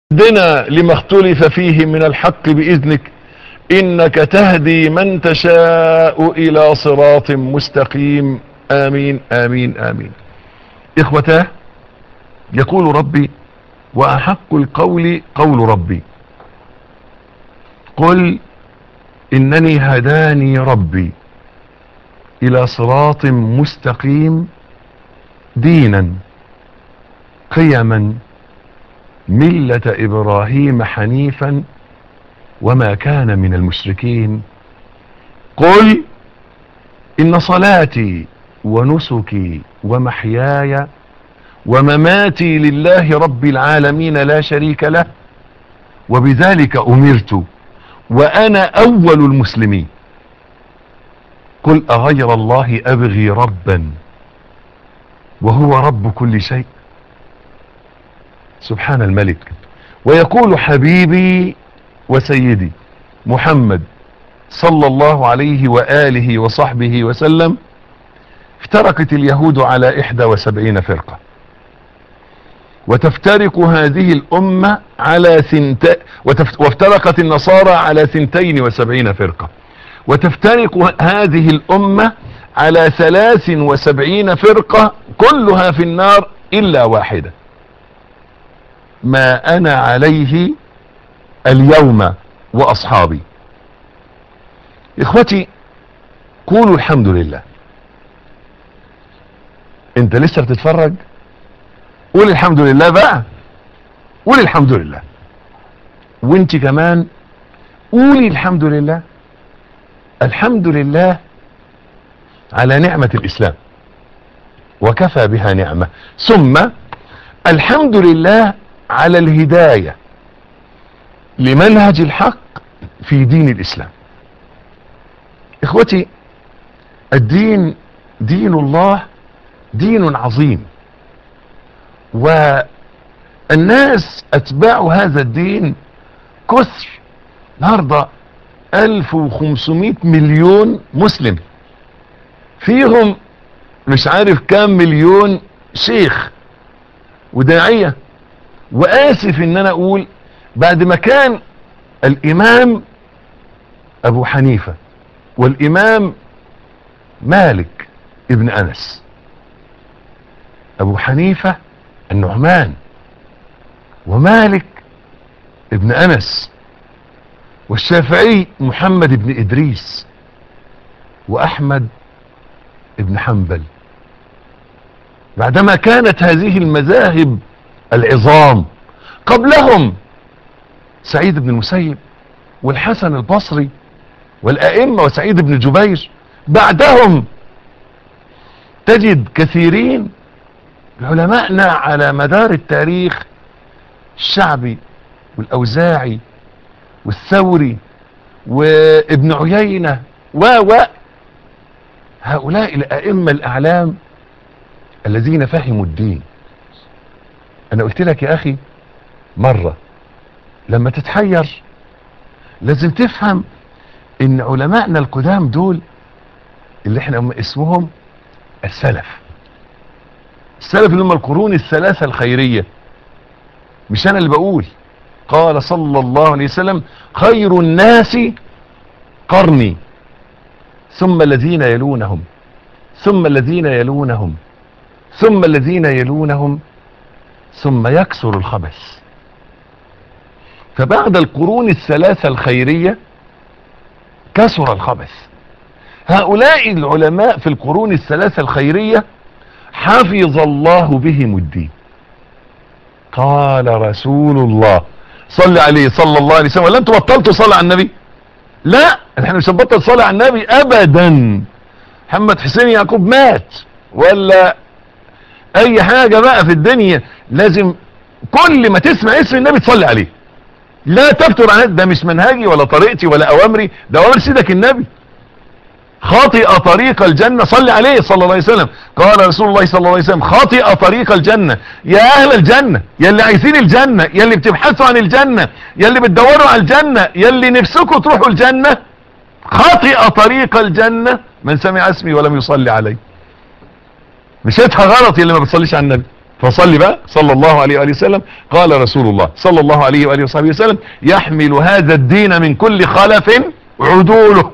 اهدنا لما اختلف فيه من الحق بإذنك إنك تهدي من تشاء إلى صراط مستقيم آمين آمين آمين إخوتاه يقول ربي وأحق القول قول ربي قل إنني هداني ربي إلى صراط مستقيم دينا قيما ملة إبراهيم حنيفا وما كان من المشركين قل إن صلاتي ونسكي ومحياي ومماتي لله رب العالمين لا شريك له وبذلك أمرت وأنا أول المسلمين قل أغير الله أبغي ربا وهو رب كل شيء سبحان الملك ويقول حبيبي وسيدي محمد صلى الله عليه وآله وصحبه وسلم افترقت اليهود على إحدى وسبعين فرقة وتفترق هذه الأمة على ثنت وتفت... وافترقت النصارى على ثنتين وسبعين فرقة وتفترق هذه الأمة على ثلاث وسبعين فرقة كلها في النار إلا واحدة ما أنا عليه اليوم وأصحابي إخوتي قولوا الحمد لله انت لسه بتتفرج قول الحمد لله بقى قول الحمد لله وانت كمان قولي الحمد لله الحمد لله على نعمة الإسلام وكفى بها نعمة ثم الحمد لله على الهداية لمنهج الحق في دين الإسلام إخوتي الدين دين الله دين عظيم والناس أتباع هذا الدين كثر النهاردة 1500 مليون مسلم فيهم مش عارف كام مليون شيخ وداعية وآسف ان انا اقول بعد ما كان الامام ابو حنيفة والامام مالك ابن انس ابو حنيفة النعمان ومالك ابن انس والشافعي محمد بن ادريس واحمد ابن حنبل بعدما كانت هذه المذاهب العظام قبلهم سعيد بن المسيب والحسن البصري والأئمة وسعيد بن جبير بعدهم تجد كثيرين علماءنا على مدار التاريخ الشعبي والأوزاعي والثوري وابن عيينة و و هؤلاء الأئمة الأعلام الذين فهموا الدين انا قلت لك يا اخي مرة لما تتحير لازم تفهم ان علماءنا القدام دول اللي احنا اسمهم السلف السلف اللي هم القرون الثلاثة الخيرية مش انا اللي بقول قال صلى الله عليه وسلم خير الناس قرني ثم الذين يلونهم ثم الذين يلونهم ثم الذين يلونهم ثم يكثر الخبث فبعد القرون الثلاثة الخيرية كثر الخبث هؤلاء العلماء في القرون الثلاثة الخيرية حفظ الله بهم الدين قال رسول الله صلى عليه صلى الله عليه وسلم ولا انتوا بطلتوا صلاة على النبي لا احنا مش هنبطل صلاة على النبي ابدا محمد حسين يعقوب مات ولا اي حاجة بقى في الدنيا لازم كل ما تسمع اسم النبي تصلي عليه لا تفتر عن ده مش منهجي ولا طريقتي ولا اوامري ده اوامر سيدك النبي خاطئ طريق الجنة صلي عليه صلى الله عليه وسلم قال رسول الله صلى الله عليه وسلم خاطئ طريق الجنة يا اهل الجنة يا اللي عايزين الجنة يا اللي بتبحثوا عن الجنة يا اللي بتدوروا على الجنة يا اللي نفسكم تروحوا الجنة خاطئ طريق الجنة من سمع اسمي ولم يصلي عليه مشيتها غلط اللي ما بتصليش على النبي فصلي بقى صلى الله عليه وآله وسلم قال رسول الله صلى الله عليه وآله وصحبه وسلم يحمل هذا الدين من كل خلف عدوله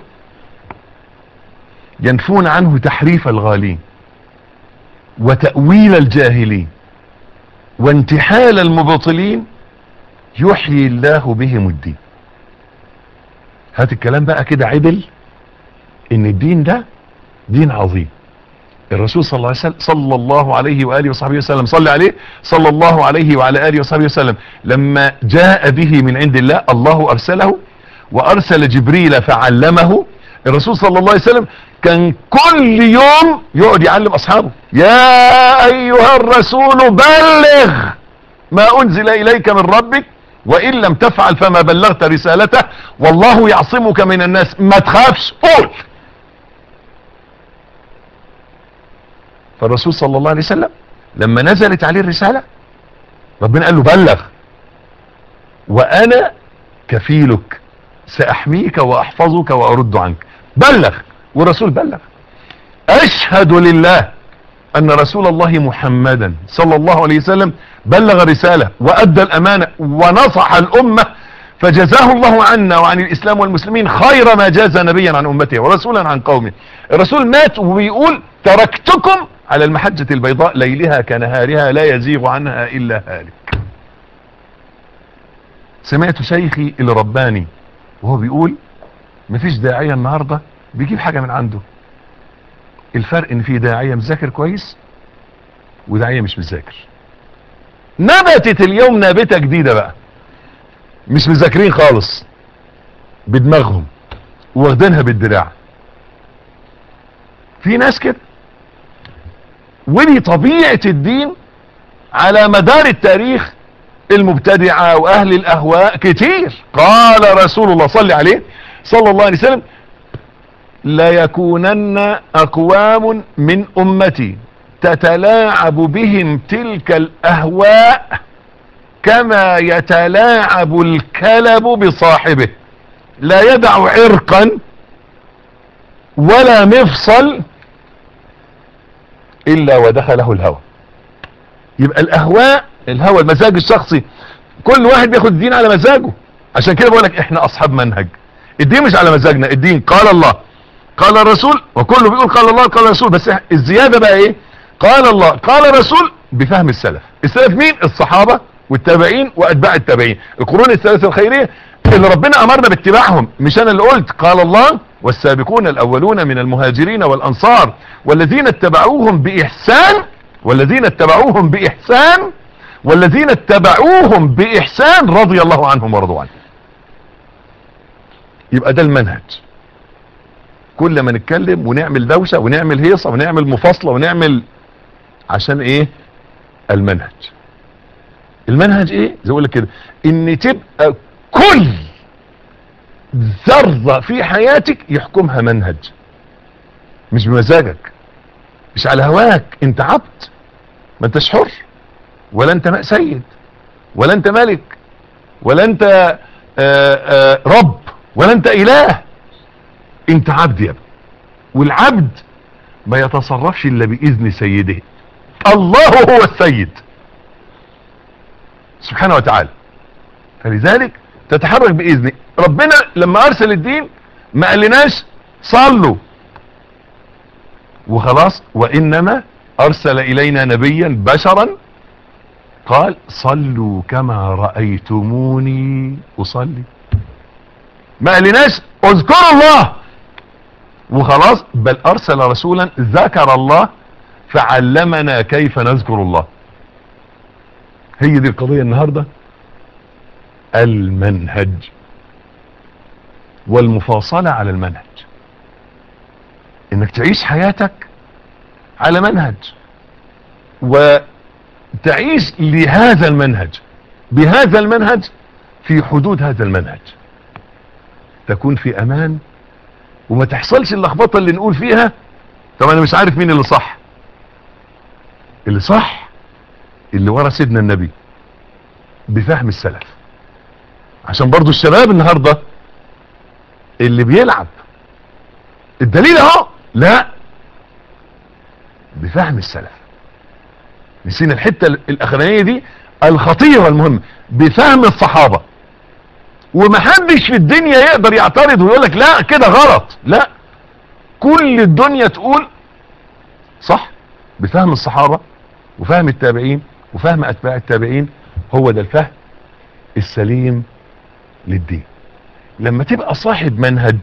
ينفون عنه تحريف الغالين وتأويل الجاهلين وانتحال المبطلين يحيي الله بهم الدين هات الكلام بقى كده عدل ان الدين ده دين عظيم الرسول صلى الله عليه وسلم صلى الله عليه واله وصحبه وسلم صلى عليه صلى الله عليه وعلى اله وصحبه وسلم لما جاء به من عند الله الله ارسله وارسل جبريل فعلمه الرسول صلى الله عليه وسلم كان كل يوم يقعد يعلم اصحابه يا ايها الرسول بلغ ما انزل اليك من ربك وان لم تفعل فما بلغت رسالته والله يعصمك من الناس ما تخافش قول فالرسول صلى الله عليه وسلم لما نزلت عليه الرسالة ربنا قال له بلغ وانا كفيلك ساحميك واحفظك وارد عنك بلغ والرسول بلغ اشهد لله ان رسول الله محمدا صلى الله عليه وسلم بلغ الرسالة وادى الامانة ونصح الامة فجزاه الله عنا وعن الاسلام والمسلمين خير ما جاز نبيا عن امته ورسولا عن قومه الرسول مات وبيقول تركتكم على المحجة البيضاء ليلها كنهارها لا يزيغ عنها الا هالك سمعت شيخي اللي رباني وهو بيقول مفيش داعية النهاردة بيجيب حاجة من عنده الفرق ان في داعية مذاكر كويس وداعية مش مذاكر نبتت اليوم نابتة جديدة بقى مش مذاكرين خالص بدماغهم واخدينها بالدراع في ناس كده ودي طبيعة الدين على مدار التاريخ المبتدعة واهل الاهواء كتير قال رسول الله صلى عليه صلى الله عليه وسلم لا يكونن اقوام من امتي تتلاعب بهم تلك الاهواء كما يتلاعب الكلب بصاحبه لا يدع عرقا ولا مفصل الا ودخله الهوى يبقى الاهواء الهوى المزاج الشخصي كل واحد بياخد الدين على مزاجه عشان كده بقول لك احنا اصحاب منهج الدين مش على مزاجنا الدين قال الله قال الرسول وكله بيقول قال الله قال الرسول بس الزيادة بقى ايه قال الله قال الرسول بفهم السلف السلف مين الصحابة والتابعين واتباع التابعين القرون الثلاثة الخيرية اللي ربنا امرنا باتباعهم مش انا اللي قلت قال الله والسابقون الاولون من المهاجرين والانصار والذين اتبعوهم باحسان والذين اتبعوهم باحسان والذين اتبعوهم باحسان رضي الله عنهم ورضوا عنه يبقى ده المنهج كل ما نتكلم ونعمل دوشة ونعمل هيصة ونعمل مفاصلة ونعمل عشان ايه المنهج المنهج ايه زي اقول لك كده ان تبقى كل ذرة في حياتك يحكمها منهج مش بمزاجك مش على هواك انت عبد ما انتش حر ولا انت سيد ولا انت ملك ولا انت آآ آآ رب ولا انت اله انت عبد يا ابني والعبد ما يتصرفش الا باذن سيده الله هو السيد سبحانه وتعالى فلذلك تتحرك باذنه ربنا لما ارسل الدين ما قالناش صلوا وخلاص وانما ارسل الينا نبيا بشرا قال صلوا كما رأيتموني اصلي ما قالناش اذكروا الله وخلاص بل ارسل رسولا ذكر الله فعلمنا كيف نذكر الله هي دي القضية النهاردة المنهج والمفاصلة على المنهج انك تعيش حياتك على منهج وتعيش لهذا المنهج بهذا المنهج في حدود هذا المنهج تكون في امان وما تحصلش اللخبطه اللي نقول فيها طب انا مش عارف مين اللي صح اللي صح اللي ورا سيدنا النبي بفهم السلف عشان برضو الشباب النهاردة اللي بيلعب الدليل اهو لا بفهم السلف نسينا الحتة الاخرانية دي الخطيرة المهمة بفهم الصحابة ومحدش في الدنيا يقدر يعترض ويقول لك لا كده غلط لا كل الدنيا تقول صح بفهم الصحابة وفهم التابعين وفهم اتباع التابعين هو ده الفهم السليم للدين لما تبقى صاحب منهج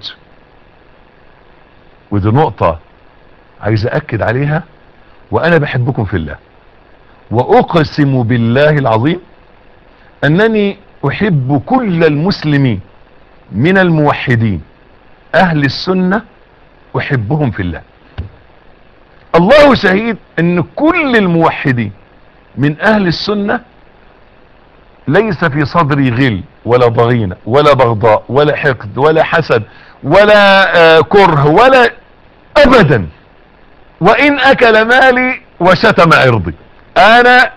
ودي نقطة عايز اكد عليها وانا بحبكم في الله واقسم بالله العظيم انني احب كل المسلمين من الموحدين اهل السنة احبهم في الله الله شهيد ان كل الموحدين من اهل السنة ليس في صدري غل ولا ضغينة ولا بغضاء ولا حقد ولا حسد ولا آه كره ولا ابدا وان اكل مالي وشتم عرضي انا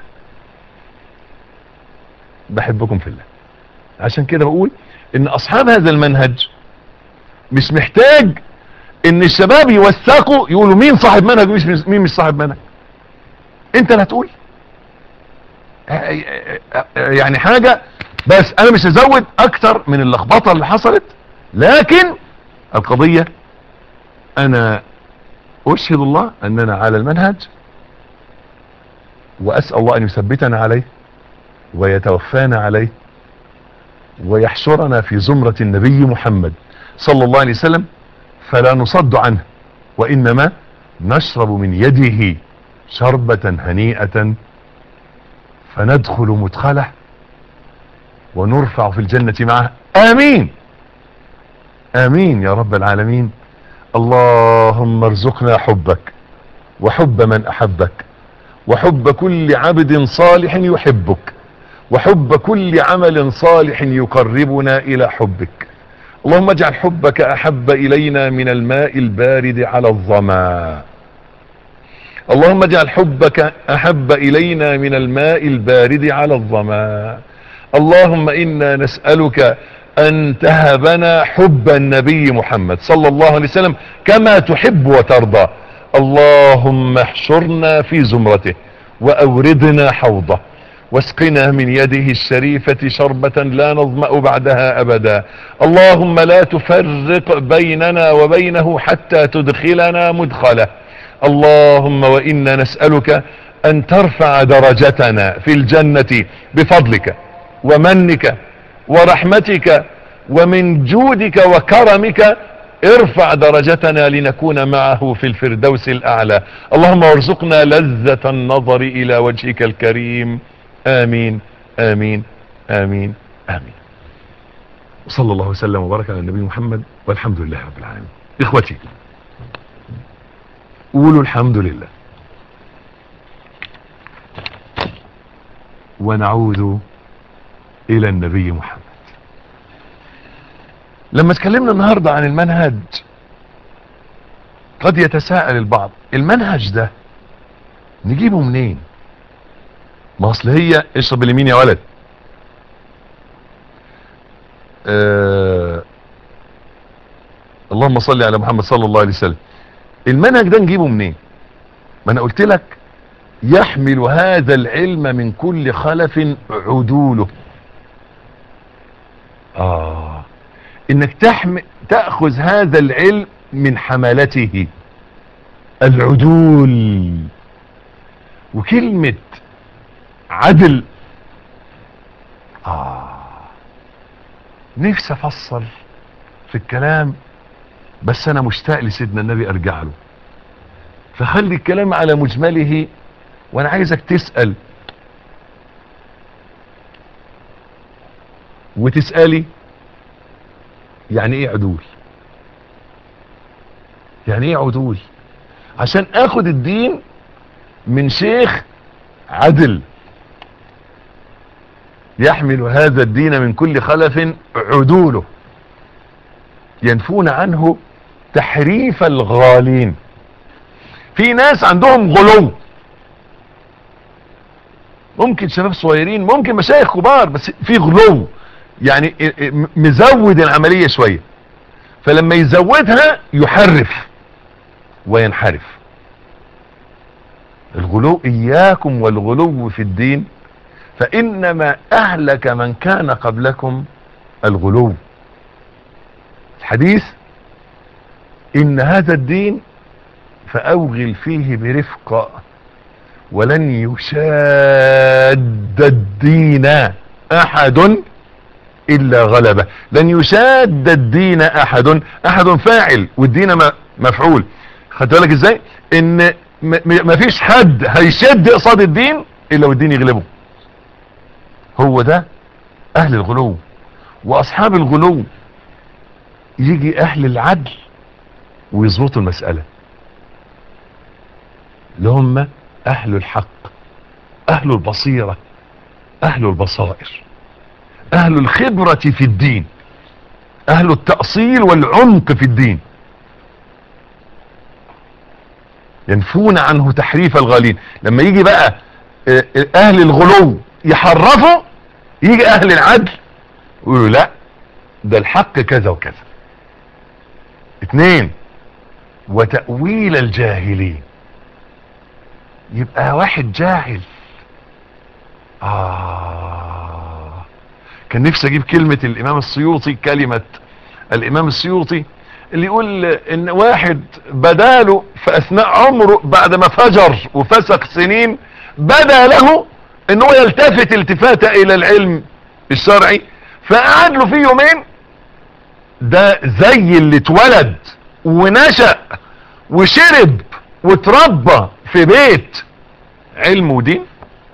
بحبكم في الله عشان كده بقول ان اصحاب هذا المنهج مش محتاج ان الشباب يوثقوا يقولوا مين صاحب منهج ومش مين مش صاحب منهج انت اللي هتقول يعني حاجة بس انا مش هزود اكتر من اللخبطة اللي حصلت لكن القضية انا اشهد الله اننا على المنهج واسأل الله ان يثبتنا عليه ويتوفانا عليه ويحشرنا في زمرة النبي محمد صلى الله عليه وسلم فلا نصد عنه وانما نشرب من يده شربة هنيئة فندخل مدخله ونرفع في الجنة معه امين امين يا رب العالمين اللهم ارزقنا حبك وحب من احبك وحب كل عبد صالح يحبك وحب كل عمل صالح يقربنا الى حبك اللهم اجعل حبك احب الينا من الماء البارد على الظما اللهم اجعل حبك احب الينا من الماء البارد على الظما اللهم انا نسألك ان تهبنا حب النبي محمد صلى الله عليه وسلم كما تحب وترضى اللهم احشرنا في زمرته واوردنا حوضه واسقنا من يده الشريفة شربة لا نظمأ بعدها أبدا اللهم لا تفرق بيننا وبينه حتى تدخلنا مدخله اللهم وإنا نسألك أن ترفع درجتنا في الجنة بفضلك ومنك ورحمتك ومن جودك وكرمك ارفع درجتنا لنكون معه في الفردوس الأعلى اللهم وارزقنا لذة النظر إلى وجهك الكريم آمين آمين آمين آمين صلى الله وسلم وبارك على النبي محمد والحمد لله رب العالمين إخوتي قولوا الحمد لله ونعود إلى النبي محمد لما اتكلمنا النهاردة عن المنهج قد يتساءل البعض المنهج ده نجيبه منين ما اصل هي اشرب اليمين يا ولد آه اللهم صل على محمد صلى الله عليه وسلم المنهج ده نجيبه منين ما انا قلت لك يحمل هذا العلم من كل خلف عدوله اه انك تحمل تأخذ هذا العلم من حملته العدول وكلمة عدل آه نفسي افصل في الكلام بس انا مشتاق لسيدنا النبي ارجع له فخلي الكلام على مجمله وانا عايزك تسأل وتسألي يعني ايه عدول يعني ايه عدول عشان اخد الدين من شيخ عدل يحمل هذا الدين من كل خلف عدوله ينفون عنه تحريف الغالين في ناس عندهم غلو ممكن شباب صغيرين ممكن مشايخ كبار بس في غلو يعني مزود العملية شوية فلما يزودها يحرف وينحرف الغلو اياكم والغلو في الدين فانما اهلك من كان قبلكم الغلو الحديث ان هذا الدين فاوغل فيه برفق ولن يشاد الدين احد الا غلبه لن يشاد الدين احد احد فاعل والدين م- مفعول خدت بالك ازاي ان م- م- مفيش حد هيشد قصاد الدين الا والدين يغلبه هو ده اهل الغلو واصحاب الغلو يجي اهل العدل ويظبطوا المسألة اللي هم اهل الحق اهل البصيرة اهل البصائر اهل الخبرة في الدين اهل التأصيل والعمق في الدين ينفون عنه تحريف الغالين لما يجي بقى آه، آه، اهل الغلو يحرفوا يجي اهل العدل يقولوا لا ده الحق كذا وكذا اتنين وتأويل الجاهلين يبقى واحد جاهل آه كان نفسي اجيب كلمة الامام السيوطي كلمة الامام السيوطي اللي يقول ان واحد بداله في اثناء عمره بعد ما فجر وفسق سنين بدا له ان هو يلتفت التفاتة الى العلم الشرعي فقعد له فيه يومين ده زي اللي اتولد ونشأ وشرب وتربى في بيت علم ودين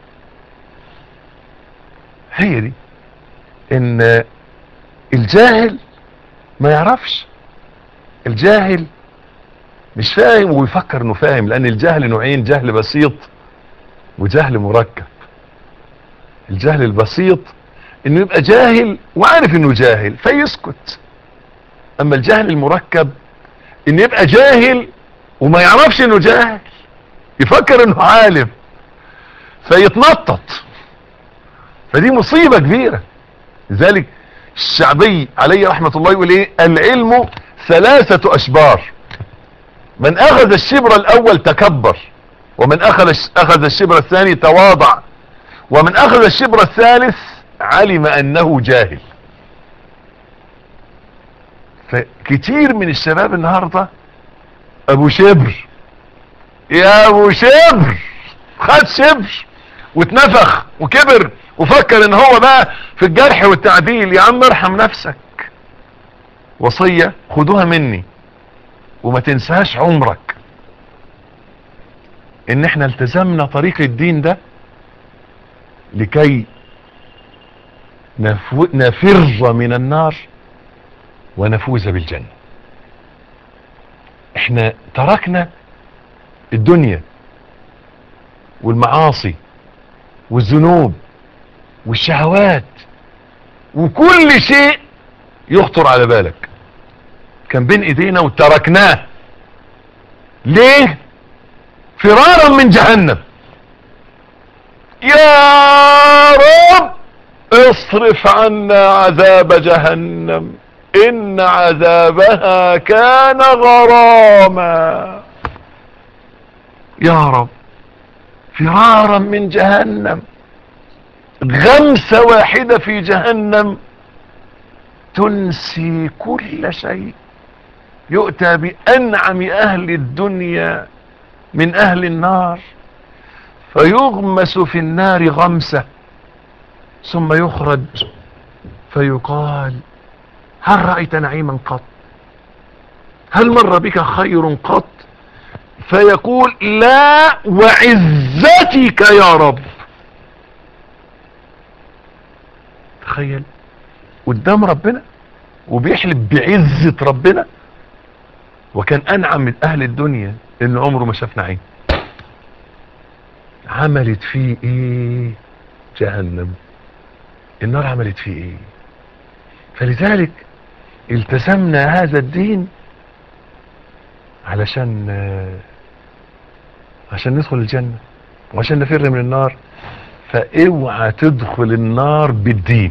هي دي ان الجاهل ما يعرفش الجاهل مش فاهم ويفكر انه فاهم لان الجهل نوعين جهل بسيط وجهل مركب الجهل البسيط انه يبقى جاهل وعارف انه جاهل فيسكت اما الجهل المركب انه يبقى جاهل وما يعرفش انه جاهل يفكر انه عالم فيتنطط فدي مصيبة كبيرة لذلك الشعبي عليه رحمة الله يقول ايه العلم ثلاثة اشبار من اخذ الشبر الاول تكبر ومن اخذ اخذ الشبر الثاني تواضع ومن اخذ الشبر الثالث علم انه جاهل فكتير من الشباب النهاردة ابو شبر يا ابو شبر خد شبر واتنفخ وكبر وفكر ان هو بقى في الجرح والتعديل يا عم ارحم نفسك وصية خدوها مني وما تنساش عمرك ان احنا التزمنا طريق الدين ده لكي نفو- نفر من النار ونفوز بالجنة احنا تركنا الدنيا والمعاصي والذنوب والشهوات وكل شيء يخطر على بالك كان بين ايدينا وتركناه ليه فرارا من جهنم يا رب اصرف عنا عذاب جهنم ان عذابها كان غراما يا رب فرارا من جهنم غمسة واحدة في جهنم تنسي كل شيء يؤتى بأنعم أهل الدنيا من أهل النار فيغمس في النار غمسة ثم يخرج فيقال هل رأيت نعيما قط هل مر بك خير قط فيقول لا وعزتك يا رب تخيل قدام ربنا وبيحلف بعزة ربنا وكان انعم من اهل الدنيا ان عمره ما شاف نعيم عملت فيه ايه جهنم النار عملت فيه ايه فلذلك التزمنا هذا الدين علشان آه، عشان ندخل الجنة وعشان نفر من النار فاوعى تدخل النار بالدين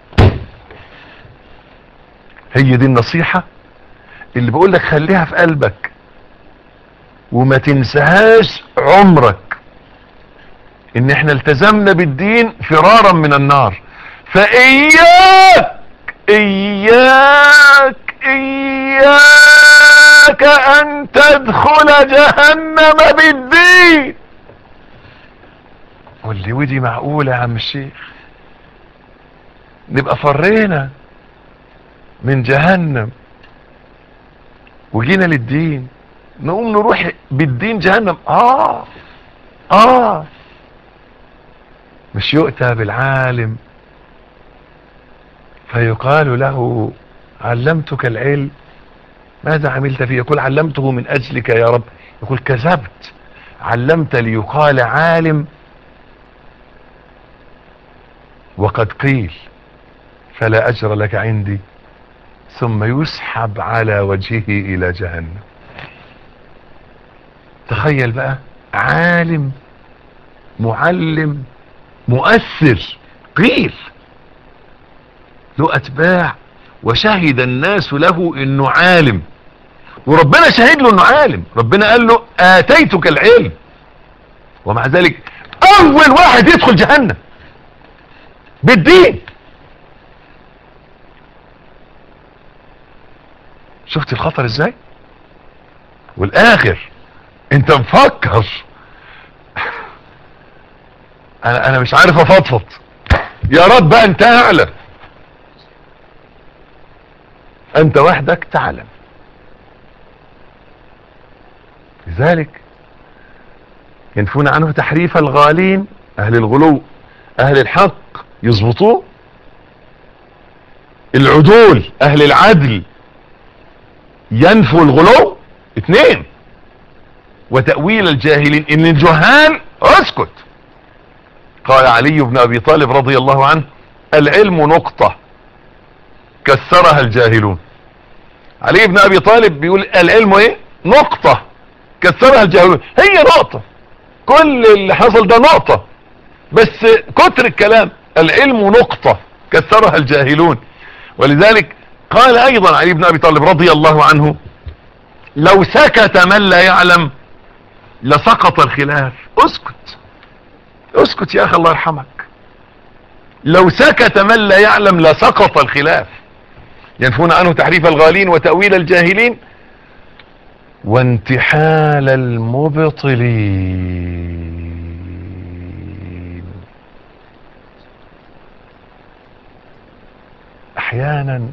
هي دي النصيحة اللي بقول لك خليها في قلبك وما تنساهاش عمرك ان احنا التزمنا بالدين فرارا من النار فاياك اياك اياك ان تدخل جهنم بالدين واللي ودي معقولة يا عم الشيخ نبقى فرينا من جهنم وجينا للدين نقوم نروح بالدين جهنم اه اه مش يؤتى بالعالم فيقال له علمتك العلم ماذا عملت فيه يقول علمته من اجلك يا رب يقول كذبت علمت ليقال عالم وقد قيل فلا اجر لك عندي ثم يسحب على وجهه الى جهنم تخيل بقى عالم معلم مؤثر قيل له اتباع وشهد الناس له انه عالم وربنا شهد له انه عالم ربنا قال له اتيتك العلم ومع ذلك اول واحد يدخل جهنم بالدين شفت الخطر ازاي والاخر انت مفكر انا انا مش عارف افضفض يا رب بقى انت اعلم انت وحدك تعلم لذلك ينفون عنه تحريف الغالين اهل الغلو اهل الحق يظبطوه العدول اهل العدل ينفوا الغلو اثنين وتأويل الجاهلين ان الجهال اسكت قال علي بن ابي طالب رضي الله عنه العلم نقطة كسرها الجاهلون علي بن ابي طالب بيقول العلم ايه نقطة كسرها الجاهلون هي نقطة كل اللي حصل ده نقطة بس كتر الكلام العلم نقطة كسرها الجاهلون ولذلك قال ايضا علي بن ابي طالب رضي الله عنه لو سكت من لا يعلم لسقط الخلاف اسكت اسكت يا اخي الله يرحمك لو سكت من لا يعلم لسقط الخلاف ينفون عنه تحريف الغالين وتأويل الجاهلين وانتحال المبطلين احيانا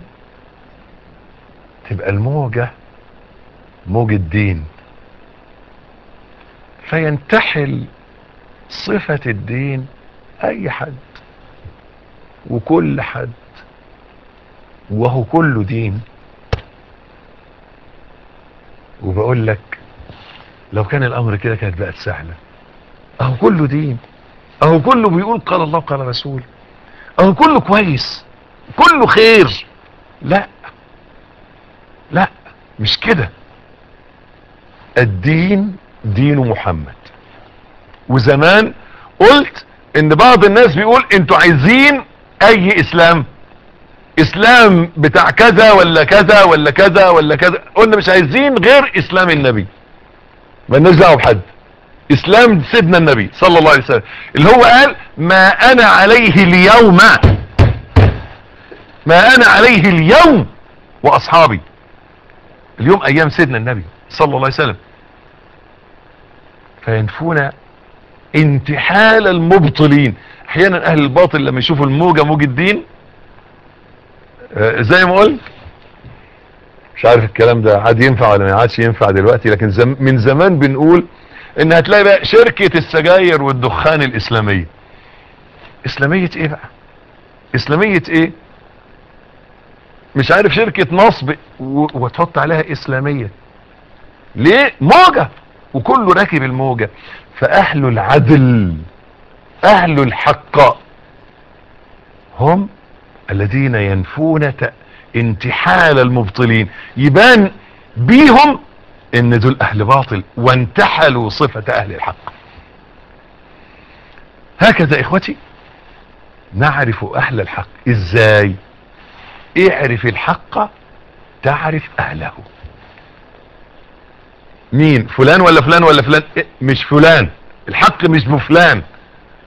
تبقى الموجة موج الدين فينتحل صفة الدين اي حد وكل حد وهو كله دين وبقول لك لو كان الامر كده كانت بقت سهلة اهو كله دين اهو كله بيقول قال الله قال رسول اهو كله كويس كله خير لا لا مش كده الدين دين محمد وزمان قلت ان بعض الناس بيقول انتوا عايزين اي اسلام اسلام بتاع كذا ولا كذا ولا كذا ولا كذا قلنا مش عايزين غير اسلام النبي مالناش دعوه بحد اسلام سيدنا النبي صلى الله عليه وسلم اللي هو قال ما انا عليه اليوم ما انا عليه اليوم واصحابي اليوم ايام سيدنا النبي صلى الله عليه وسلم فينفون انتحال المبطلين احيانا اهل الباطل لما يشوفوا الموجة موج الدين آه، زي ما قلت مش عارف الكلام ده عاد ينفع ولا ما عادش ينفع دلوقتي لكن زم من زمان بنقول ان هتلاقي بقى شركة السجاير والدخان الاسلامية اسلامية ايه بقى اسلامية ايه مش عارف شركة نصب و- وتحط عليها اسلامية ليه موجة وكله راكب الموجة فاهل العدل اهل الحق هم الذين ينفون ت- انتحال المبطلين يبان بيهم ان دول اهل باطل وانتحلوا صفة اهل الحق هكذا اخوتي نعرف اهل الحق ازاي اعرف الحق تعرف اهله مين فلان ولا فلان ولا فلان إيه؟ مش فلان الحق مش بفلان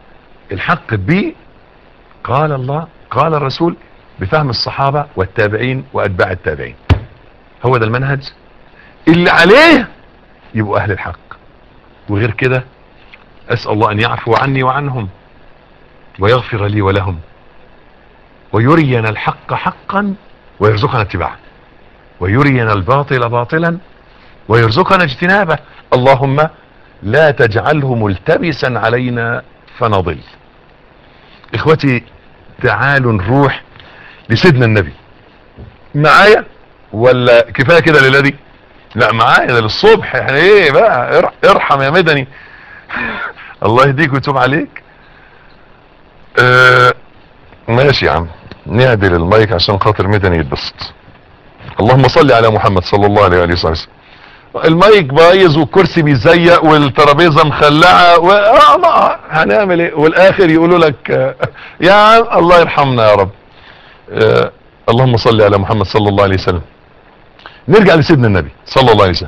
الحق ب قال الله قال الرسول بفهم الصحابة والتابعين وأتباع التابعين هو ده المنهج اللي عليه يبقوا أهل الحق وغير كده أسأل الله أن يعفو عني وعنهم ويغفر لي ولهم ويرينا الحق حقا ويرزقنا اتباعه ويرينا الباطل باطلا ويرزقنا اجتنابه اللهم لا تجعله ملتبسا علينا فنضل اخوتي تعالوا نروح لسيدنا النبي معايا ولا كفايه كده للذي لا معايا ده للصبح يعني ايه بقى ار- ارحم يا مدني الله يهديك ويتوب عليك اه ماشي يا عم نعدل المايك عشان خاطر مدني يتبسط اللهم صل على محمد صلى الله عليه وآله وسلم المايك بايظ والكرسي بيزيق والترابيزه مخلعه و... آه ما هنعمل ايه والاخر يقولوا لك آه، يا عم الله يرحمنا يا رب آه اللهم صل على محمد صلى الله عليه وسلم نرجع لسيدنا النبي صلى الله عليه وسلم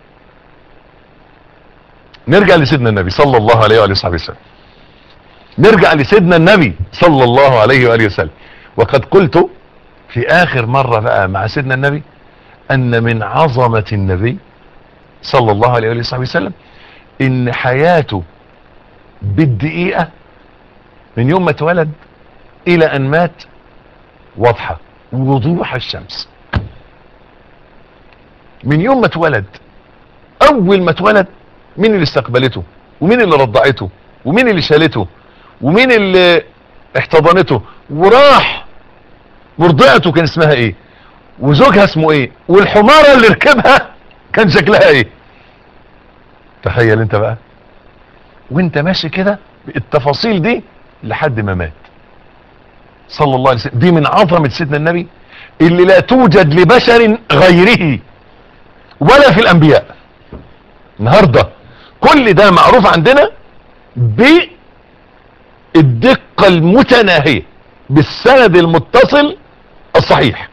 نرجع لسيدنا النبي صلى الله عليه وآله وصحبه وسلم نرجع لسيدنا النبي صلى الله عليه وآله وسلم وقد قلت في آخر مرة بقى مع سيدنا النبي أن من عظمة النبي صلى الله عليه وآله وصحبه وسلم إن حياته بالدقيقة من يوم ما اتولد إلى أن مات واضحة وضوح الشمس من يوم ما اتولد أول ما اتولد مين اللي استقبلته ومين اللي رضعته ومين اللي شالته ومين اللي احتضنته وراح مرضعته كان اسمها ايه وزوجها اسمه ايه والحمارة اللي ركبها كان شكلها ايه تخيل انت بقى وانت ماشي كده التفاصيل دي لحد ما مات صلى الله عليه وسلم دي من عظمة سيدنا النبي اللي لا توجد لبشر غيره ولا في الانبياء النهاردة كل ده معروف عندنا بالدقة المتناهية بالسند المتصل الصحيح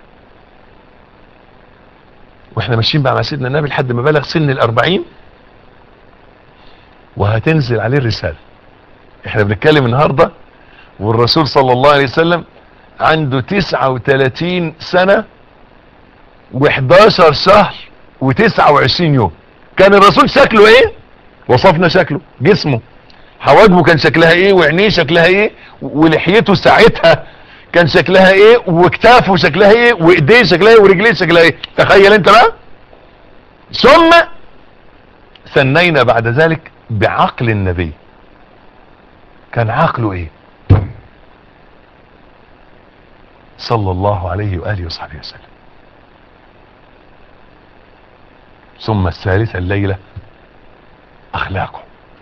واحنا ماشيين بقى مع سيدنا النبي لحد ما بلغ سن الاربعين وهتنزل عليه الرسالة احنا بنتكلم النهاردة والرسول صلى الله عليه وسلم عنده تسعة وتلاتين سنة و11 شهر وتسعة وعشرين يوم كان الرسول شكله ايه وصفنا شكله جسمه حواجبه كان شكلها ايه وعينيه شكلها ايه ولحيته ساعتها كان شكلها ايه وكتافه شكلها ايه وايديه شكلها ايه ورجليه شكلها ايه تخيل انت بقى ثم ثنينا بعد ذلك بعقل النبي كان عقله ايه صلى الله عليه وآله وصحبه وسلم ثم الثالثة الليلة اخلاقه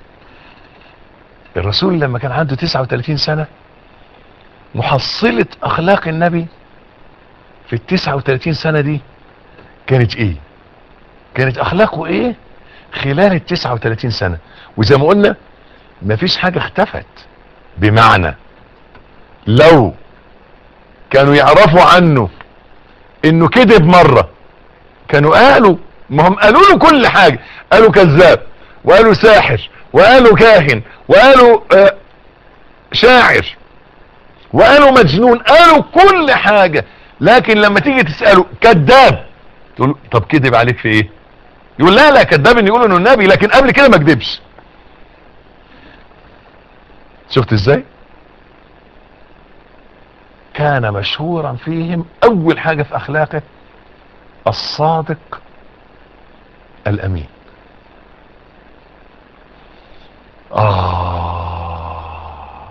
الرسول لما كان عنده 39 سنة محصلة اخلاق النبي في ال 39 سنة دي كانت ايه كانت اخلاقه ايه خلال ال 39 سنة وزي ما قلنا مفيش حاجة اختفت بمعنى لو كانوا يعرفوا عنه انه كذب مرة كانوا قالوا ما هم قالوا له كل حاجة قالوا كذاب وقالوا ساحر وقالوا كاهن وقالوا آه شاعر وقالوا مجنون قالوا كل حاجة لكن لما تيجي تسأله كذاب تقول طب كذب عليك في ايه يقول لا لا كذاب ان يقول انه النبي لكن قبل كده ما كذبش شفت ازاي كان مشهورا فيهم اول حاجة في اخلاقه الصادق الامين آه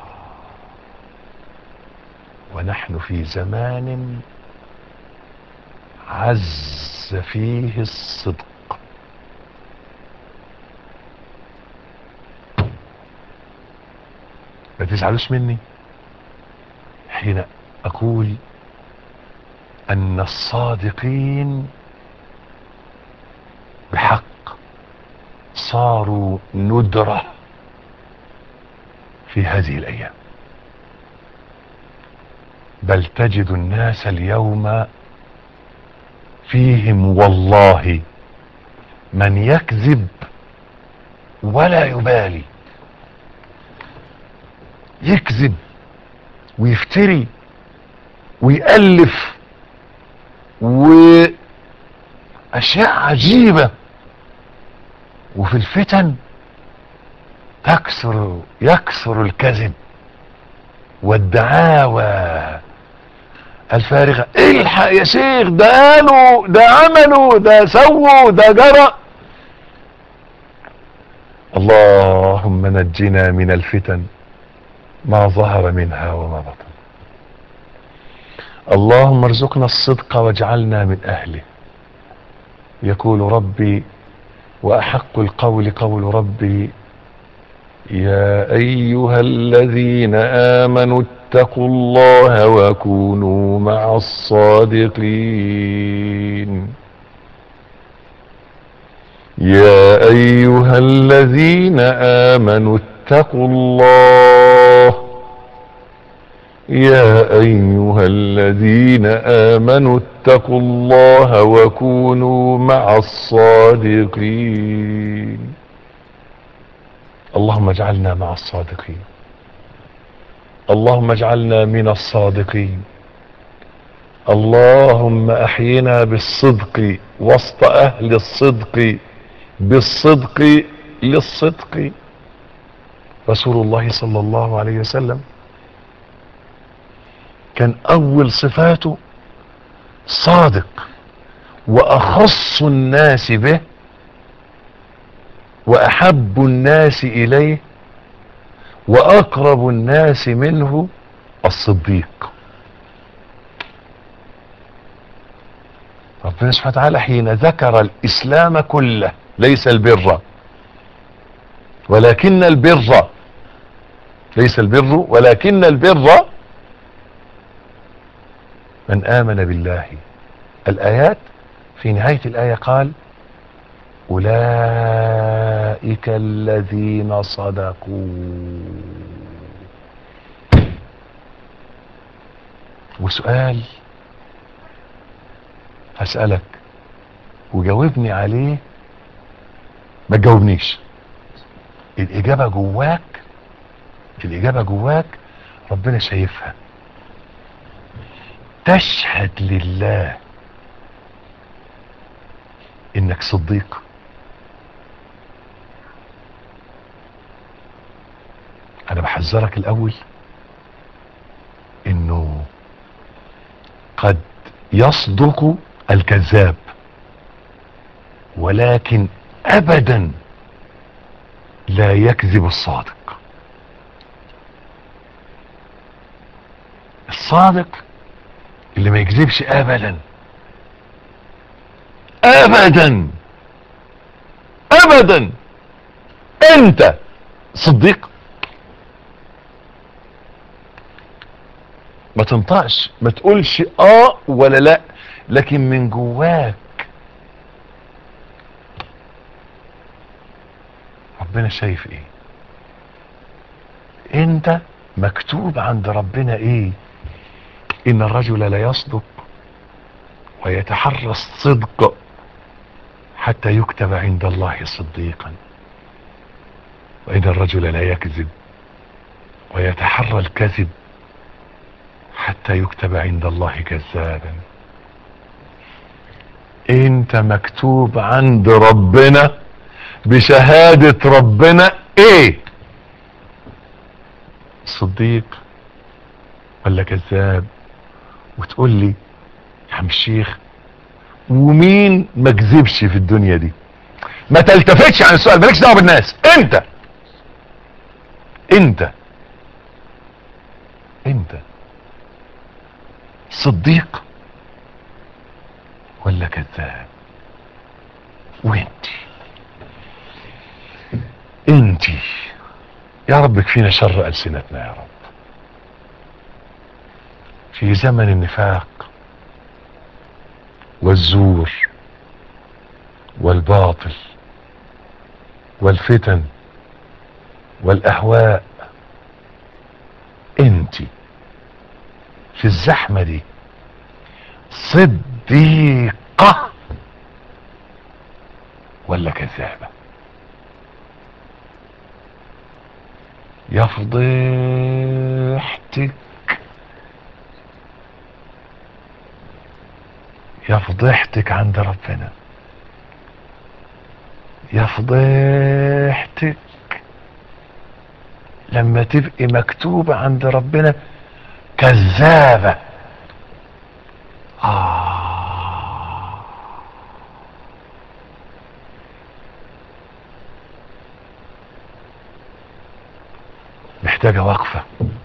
ونحن في زمان عز فيه الصدق ما تزعلوش مني حين اقول ان الصادقين بحق صاروا ندرة في هذه الايام بل تجد الناس اليوم فيهم والله من يكذب ولا يبالي يكذب ويفتري ويألف وأشياء عجيبة وفي الفتن تكثر يكثر الكذب والدعاوى الفارغة الحق يا شيخ ده قالوا ده عملوا ده سووا ده جرى اللهم نجنا من الفتن ما ظهر منها وما بطن اللهم ارزقنا الصدق واجعلنا من اهله يقول ربي واحق القول قول ربي يا ايها الذين امنوا اتقوا الله وكونوا مع الصادقين يا ايها الذين امنوا اتقوا الله يا ايها الذين امنوا اتقوا الله وكونوا مع الصادقين اللهم اجعلنا مع الصادقين اللهم اجعلنا من الصادقين اللهم احينا بالصدق وسط اهل الصدق بالصدق للصدق رسول الله صلى الله عليه وسلم كان اول صفاته صادق واخص الناس به واحب الناس اليه واقرب الناس منه الصديق ربنا سبحانه وتعالى حين ذكر الاسلام كله ليس البر ولكن البر ليس البر ولكن البر من آمن بالله الآيات في نهاية الآية قال أولئك الذين صدقوا وسؤال هسألك وجاوبني عليه ما تجاوبنيش الإجابة جواك الإجابة جواك ربنا شايفها تشهد لله انك صديق انا بحذرك الاول انه قد يصدق الكذاب ولكن ابدا لا يكذب الصادق الصادق اللي ما يكذبش ابدا ابدا ابدا انت صديق ما تنطقش ما تقولش اه ولا لا لكن من جواك ربنا شايف ايه انت مكتوب عند ربنا ايه ان الرجل لا يصدق ويتحرى الصدق حتى يكتب عند الله صديقا وان الرجل لا يكذب ويتحرى الكذب حتى يكتب عند الله كذابا انت مكتوب عند ربنا بشهادة ربنا ايه صديق ولا كذاب وتقول لي يا عم الشيخ ومين ما كذبش في الدنيا دي ما تلتفتش عن السؤال مالكش دعوه بالناس انت انت انت صديق ولا كذاب وانتي انتي يا رب كفينا شر ألسنتنا يا رب في زمن النفاق والزور والباطل والفتن والأهواء انت في الزحمة دي صديقة ولا كذابة يا فضيحتك يا فضيحتك عند ربنا يا فضيحتك لما تبقي مكتوبة عند ربنا كذابة آه محتاجة وقفة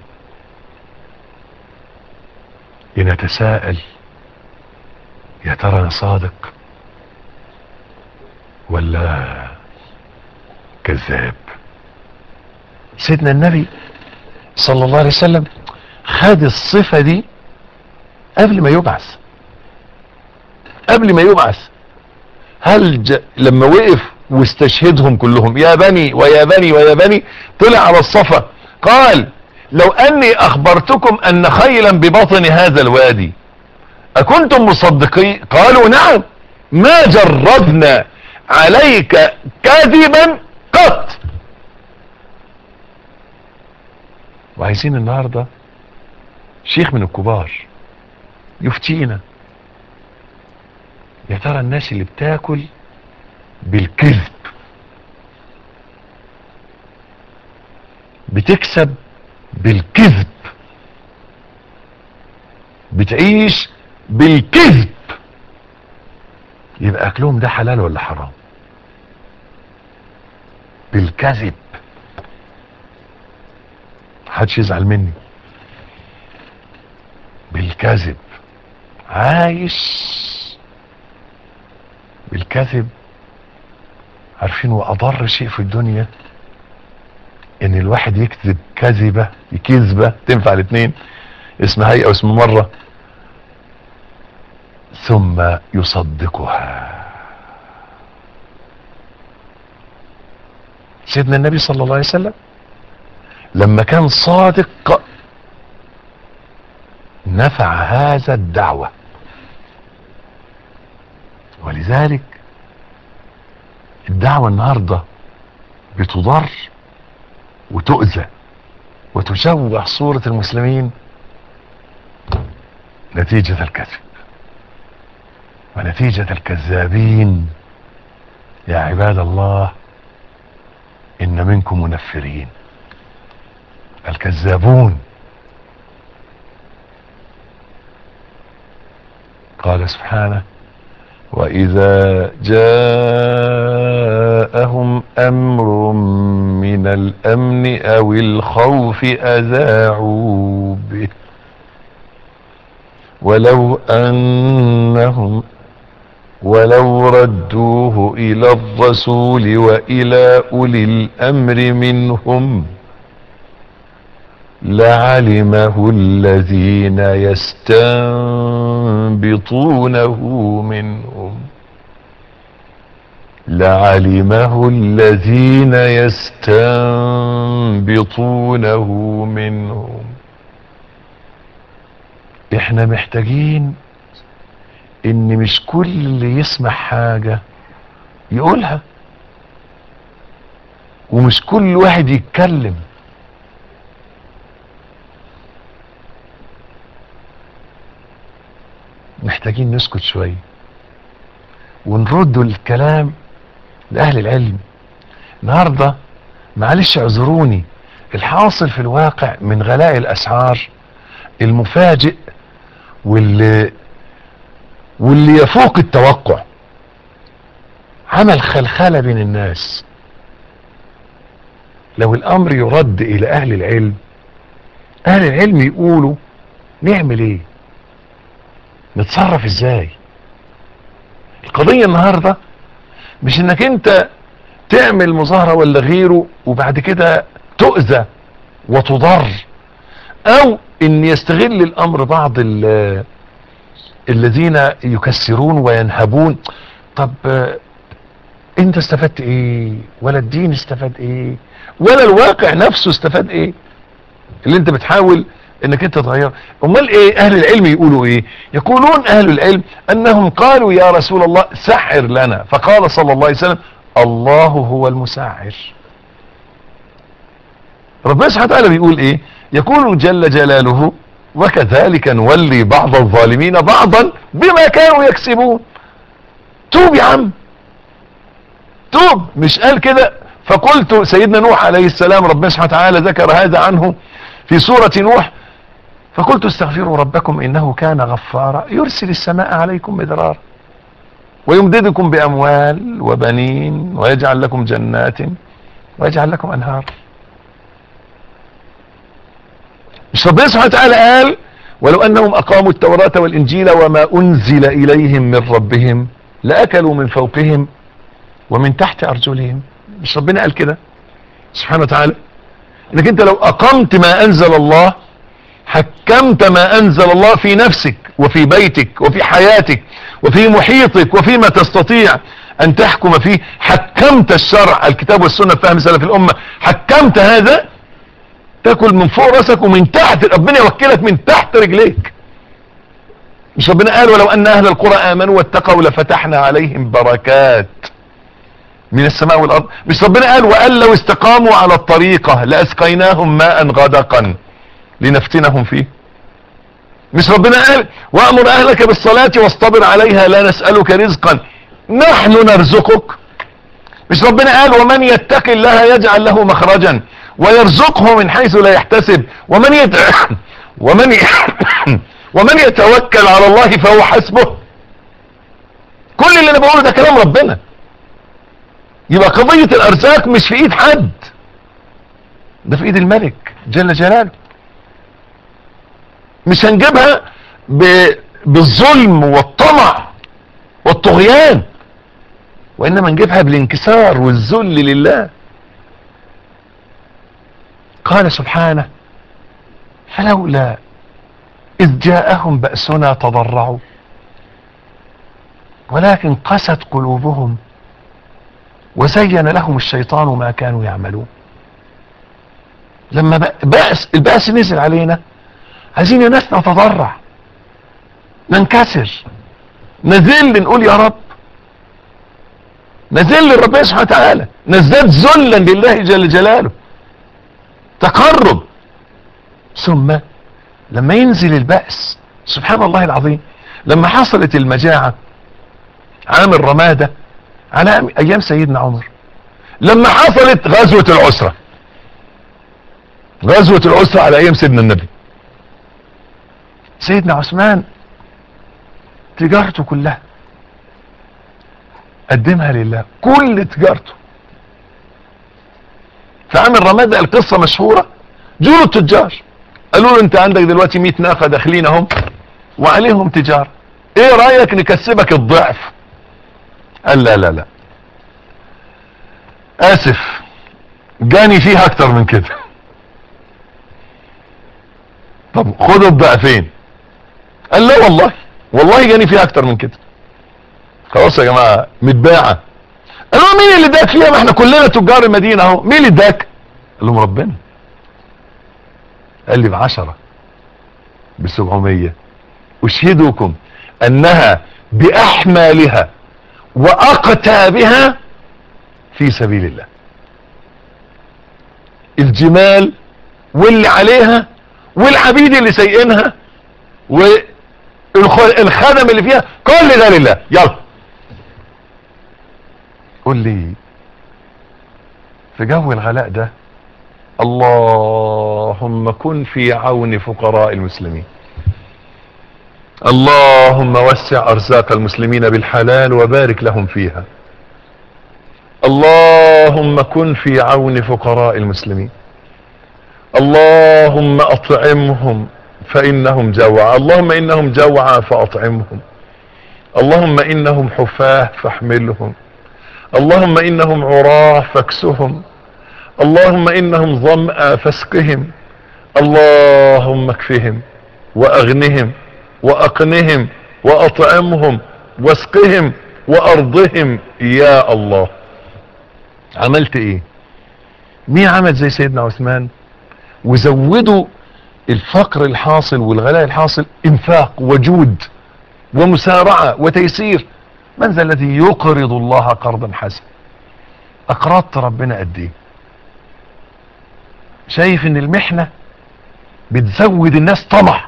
لنتساءل يا ترى انا صادق ولا كذاب سيدنا النبي صلى الله عليه وسلم خد الصفة دي قبل ما يبعث قبل ما يبعث هل ج... لما وقف واستشهدهم كلهم يا بني ويا بني ويا بني طلع على الصفا قال لو اني اخبرتكم ان خيلا ببطن هذا الوادي اكنتم مصدقين قالوا نعم ما جربنا عليك كذبا قط وعايزين النهاردة شيخ من الكبار يفتينا يا ترى الناس اللي بتاكل بالكذب بتكسب بالكذب بتعيش بالكذب يبقى اكلهم ده حلال ولا حرام بالكذب محدش يزعل مني بالكذب عايش بالكذب عارفين واضر شيء في الدنيا ان الواحد يكذب كذبة كذبة تنفع الاثنين اسم هيئة واسم مرة ثم يصدقها سيدنا النبي صلى الله عليه وسلم لما كان صادق نفع هذا الدعوة ولذلك الدعوة النهاردة بتضر وتؤذى وتشوه صورة المسلمين نتيجة الكذب ونتيجة الكذابين يا عباد الله إن منكم منفرين الكذابون قال سبحانه وإذا جاءهم أمر من الأمن أو الخوف أذاعوا به ولو أنهم ولو ردوه إلى الرسول وإلى أولي الأمر منهم لعلمه الذين يستنبطونه منهم لعلمه الذين يستنبطونه منهم احنا محتاجين ان مش كل اللي يسمع حاجة يقولها ومش كل واحد يتكلم محتاجين نسكت شوية ونرد الكلام لأهل العلم النهاردة معلش اعذروني الحاصل في الواقع من غلاء الأسعار المفاجئ واللي واللي يفوق التوقع عمل خلخلة بين الناس لو الأمر يرد إلى أهل العلم أهل العلم يقولوا نعمل إيه نتصرف ازاي القضية النهاردة مش انك انت تعمل مظاهرة ولا غيره وبعد كده تؤذى وتضر او ان يستغل الامر بعض الذين يكسرون وينهبون طب انت استفدت ايه ولا الدين استفاد ايه ولا الواقع نفسه استفاد ايه اللي انت بتحاول انك انت تغير امال ايه اهل العلم يقولوا ايه يقولون اهل العلم انهم قالوا يا رسول الله سحر لنا فقال صلى الله عليه وسلم الله هو المساعر ربنا سبحانه وتعالى بيقول ايه يقول جل جلاله وكذلك نولي بعض الظالمين بعضا بما كانوا يكسبون توب يا عم توب مش قال كده فقلت سيدنا نوح عليه السلام ربنا سبحانه وتعالى ذكر هذا عنه في سورة نوح فقلت استغفروا ربكم انه كان غفارا يرسل السماء عليكم مدرارا ويمددكم باموال وبنين ويجعل لكم جنات ويجعل لكم انهار مش ربنا سبحانه وتعالى قال ولو انهم اقاموا التوراة والانجيل وما انزل اليهم من ربهم لاكلوا من فوقهم ومن تحت ارجلهم مش ربنا قال كده سبحانه وتعالى انك انت لو اقمت ما انزل الله حكمت ما انزل الله في نفسك وفي بيتك وفي حياتك وفي محيطك وفيما تستطيع ان تحكم فيه حكمت الشرع الكتاب والسنة فهم سلف الامة حكمت هذا تاكل من فوق راسك ومن تحت ربنا يوكلك من تحت رجليك مش ربنا قال ولو ان اهل القرى امنوا واتقوا لفتحنا عليهم بركات من السماء والارض مش ربنا قال وقال لو استقاموا على الطريقة لاسقيناهم ماء غدقا لنفتنهم فيه مش ربنا قال وامر اهلك بالصلاة واصطبر عليها لا نسألك رزقا نحن نرزقك مش ربنا قال ومن يتق الله يجعل له مخرجا ويرزقه من حيث لا يحتسب ومن يت... ومن ي... ومن يتوكل على الله فهو حسبه كل اللي انا بقوله ده كلام ربنا يبقى قضية الارزاق مش في ايد حد ده في ايد الملك جل جلاله مش هنجيبها ب... بالظلم والطمع والطغيان وانما نجيبها بالانكسار والذل لله قال سبحانه فلولا اذ جاءهم بأسنا تضرعوا ولكن قست قلوبهم وزين لهم الشيطان ما كانوا يعملون لما بأس البأس نزل علينا عايزين يا ناس نتضرع ننكسر نذل نقول يا رب نذل لربنا سبحانه وتعالى نزداد ذلا لله جل جلاله تقرب ثم لما ينزل البأس سبحان الله العظيم لما حصلت المجاعة عام الرمادة على ايام سيدنا عمر لما حصلت غزوة العسرة غزوة العسرة على ايام سيدنا النبي سيدنا عثمان تجارته كلها قدمها لله كل تجارته في عام الرمادة القصة مشهورة جولوا التجار قالوا له انت عندك دلوقتي 100 ناقة داخلين اهم وعليهم تجارة ايه رأيك نكسبك الضعف قال لا لا لا اسف جاني فيها اكتر من كده طب خدوا الضعفين قال لا والله والله جاني فيها اكتر من كده خلاص يا جماعة متباعة قالوا مين اللي اداك فيها ما احنا كلنا تجار المدينة اهو مين اللي اداك قال لهم ربنا قال لي بعشرة بسبعمية اشهدكم انها باحمالها واقتابها في سبيل الله الجمال واللي عليها والعبيد اللي سايقينها والخدم اللي فيها كل ده لله يلا قول لي في جو الغلاء ده اللهم كن في عون فقراء المسلمين اللهم وسع ارزاق المسلمين بالحلال وبارك لهم فيها اللهم كن في عون فقراء المسلمين اللهم اطعمهم فانهم جوعى اللهم انهم جوعى فاطعمهم اللهم انهم حفاة فاحملهم اللهم انهم عراة فاكسهم اللهم انهم ظمأ فاسقهم اللهم اكفهم واغنهم واقنهم واطعمهم واسقهم وارضهم يا الله عملت ايه مين عمل زي سيدنا عثمان وزودوا الفقر الحاصل والغلاء الحاصل انفاق وجود ومسارعة وتيسير من ذا الذي يقرض الله قرضا حسنا اقرضت ربنا قد ايه شايف ان المحنة بتزود الناس طمع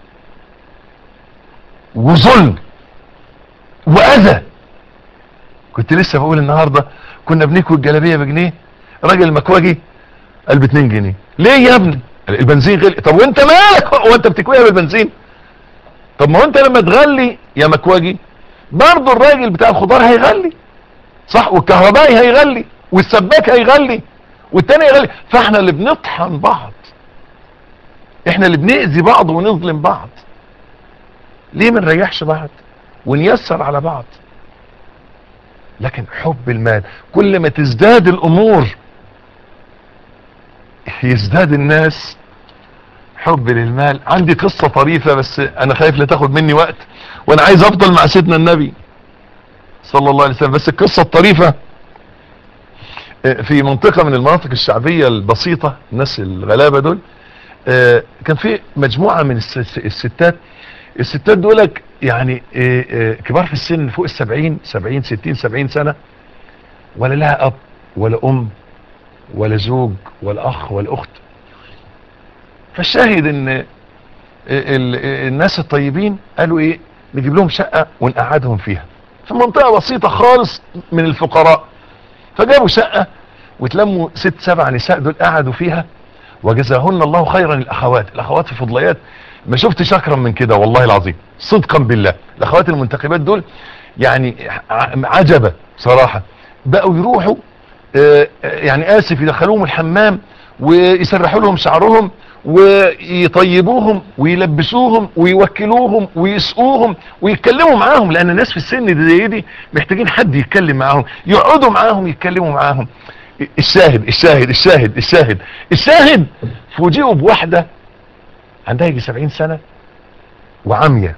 وظلم واذى كنت لسه بقول النهاردة كنا بنكوي الجلابية بجنيه راجل مكواجي قال ب 2 جنيه ليه يا ابني البنزين غلي طب وانت مالك هو انت بتكويها بالبنزين طب ما هو انت لما تغلي يا مكواجي برضه الراجل بتاع الخضار هيغلي صح والكهربائي هيغلي والسباك هيغلي والتاني يغلي فاحنا اللي بنطحن بعض احنا اللي بنأذي بعض ونظلم بعض ليه ما نريحش بعض ونيسر على بعض لكن حب المال كل ما تزداد الامور يزداد الناس حب للمال عندي قصة طريفة بس انا خايف لا تاخد مني وقت وانا عايز افضل مع سيدنا النبي صلى الله عليه وسلم بس القصة الطريفة في منطقة من المناطق الشعبية البسيطة الناس الغلابة دول كان في مجموعة من الستات الستات دولك يعني كبار في السن فوق السبعين سبعين ستين سبعين سنة ولا لها اب ولا ام ولا زوج ولا اخ ولا اخت فالشاهد ان الناس الطيبين قالوا ايه نجيب لهم شقة ونقعدهم فيها في منطقة بسيطة خالص من الفقراء فجابوا شقة وتلموا ست سبع نساء دول قعدوا فيها وجزاهن الله خيرا الاخوات الاخوات في فضليات ما شفتش اكرم من كده والله العظيم صدقا بالله الاخوات المنتخبات دول يعني عجبة صراحة بقوا يروحوا يعني اسف يدخلوهم الحمام ويسرحوا لهم شعرهم ويطيبوهم ويلبسوهم ويوكلوهم ويسقوهم ويتكلموا معاهم لان الناس في السن دي, دي محتاجين حد يتكلم معاهم يقعدوا معاهم يتكلموا معاهم الشاهد الشاهد الشاهد الشاهد الشاهد فوجئوا بواحدة عندها يجي 70 سنة وعمية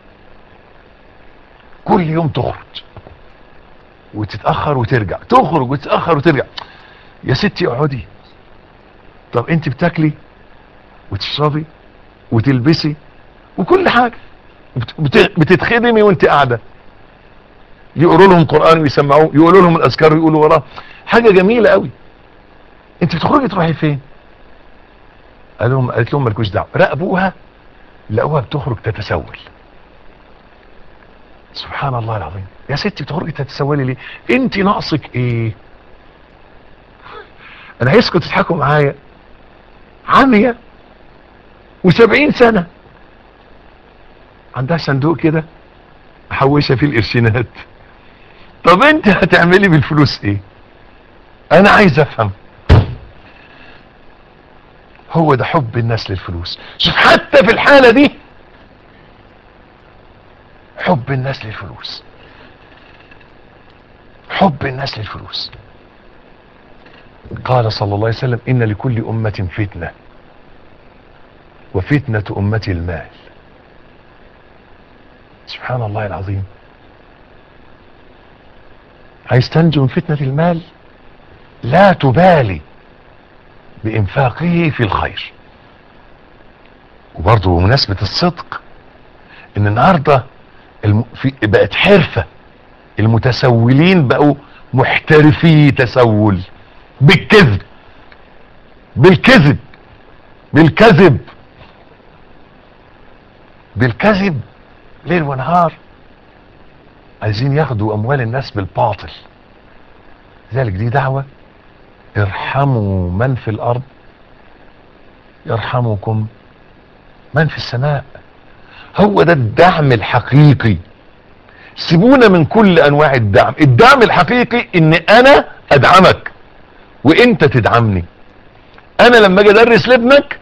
كل يوم تخرج وتتأخر وترجع تخرج وتتأخر وترجع يا ستي اقعدي طب انت بتاكلي وتشربي وتلبسي وكل حاجة بتتخدمي وانت قاعدة يقولوا لهم قرآن ويسمعوه يقولوا لهم الاذكار ويقولوا وراه حاجة جميلة قوي انت بتخرجي تروحي فين قال لهم قالت لهم مالكوش دعوه راقبوها لقوها بتخرج تتسول سبحان الله العظيم يا ستي بتخرجي تتسولي ليه انت ناقصك ايه انا عايزكم تضحكوا معايا عامية وسبعين سنة عندها صندوق كده محوشة فيه القرشينات طب انت هتعملي بالفلوس ايه انا عايز افهم هو ده حب الناس للفلوس شوف حتى في الحالة دي حب الناس للفلوس حب الناس للفلوس قال صلى الله عليه وسلم ان لكل امة فتنة وفتنة امتي المال سبحان الله العظيم عايز تنجو من فتنة المال لا تبالي بانفاقه في الخير وبرضه بمناسبة الصدق ان النهاردة الم... في بقت حرفة المتسولين بقوا محترفي تسول بالكذب بالكذب بالكذب بالكذب ليل ونهار عايزين ياخدوا اموال الناس بالباطل ذلك دي دعوة ارحموا من في الارض يرحمكم من في السماء هو ده الدعم الحقيقي سيبونا من كل انواع الدعم الدعم الحقيقي ان انا ادعمك وانت تدعمني انا لما اجي ادرس لابنك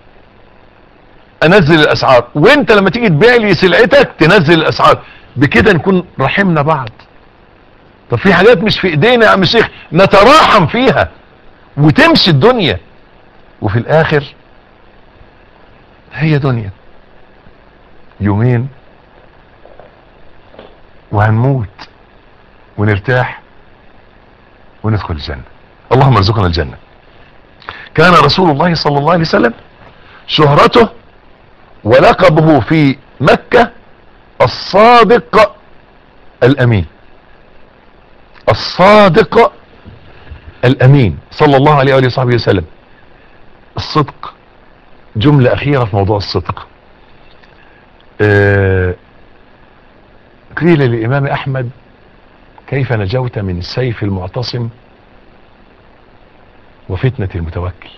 انزل الاسعار وانت لما تيجي تبيع لي سلعتك تنزل الاسعار بكده نكون رحمنا بعض طب في حاجات مش في ايدينا يا عم الشيخ نتراحم فيها وتمشي الدنيا وفي الاخر هي دنيا يومين وهنموت ونرتاح وندخل الجنة اللهم ارزقنا الجنة كان رسول الله صلى الله عليه وسلم شهرته ولقبه في مكة الصادق الامين الصادق الامين صلى الله عليه وآله وصحبه وسلم الصدق جملة اخيرة في موضوع الصدق آه، قيل للامام احمد كيف نجوت من سيف المعتصم وفتنة المتوكل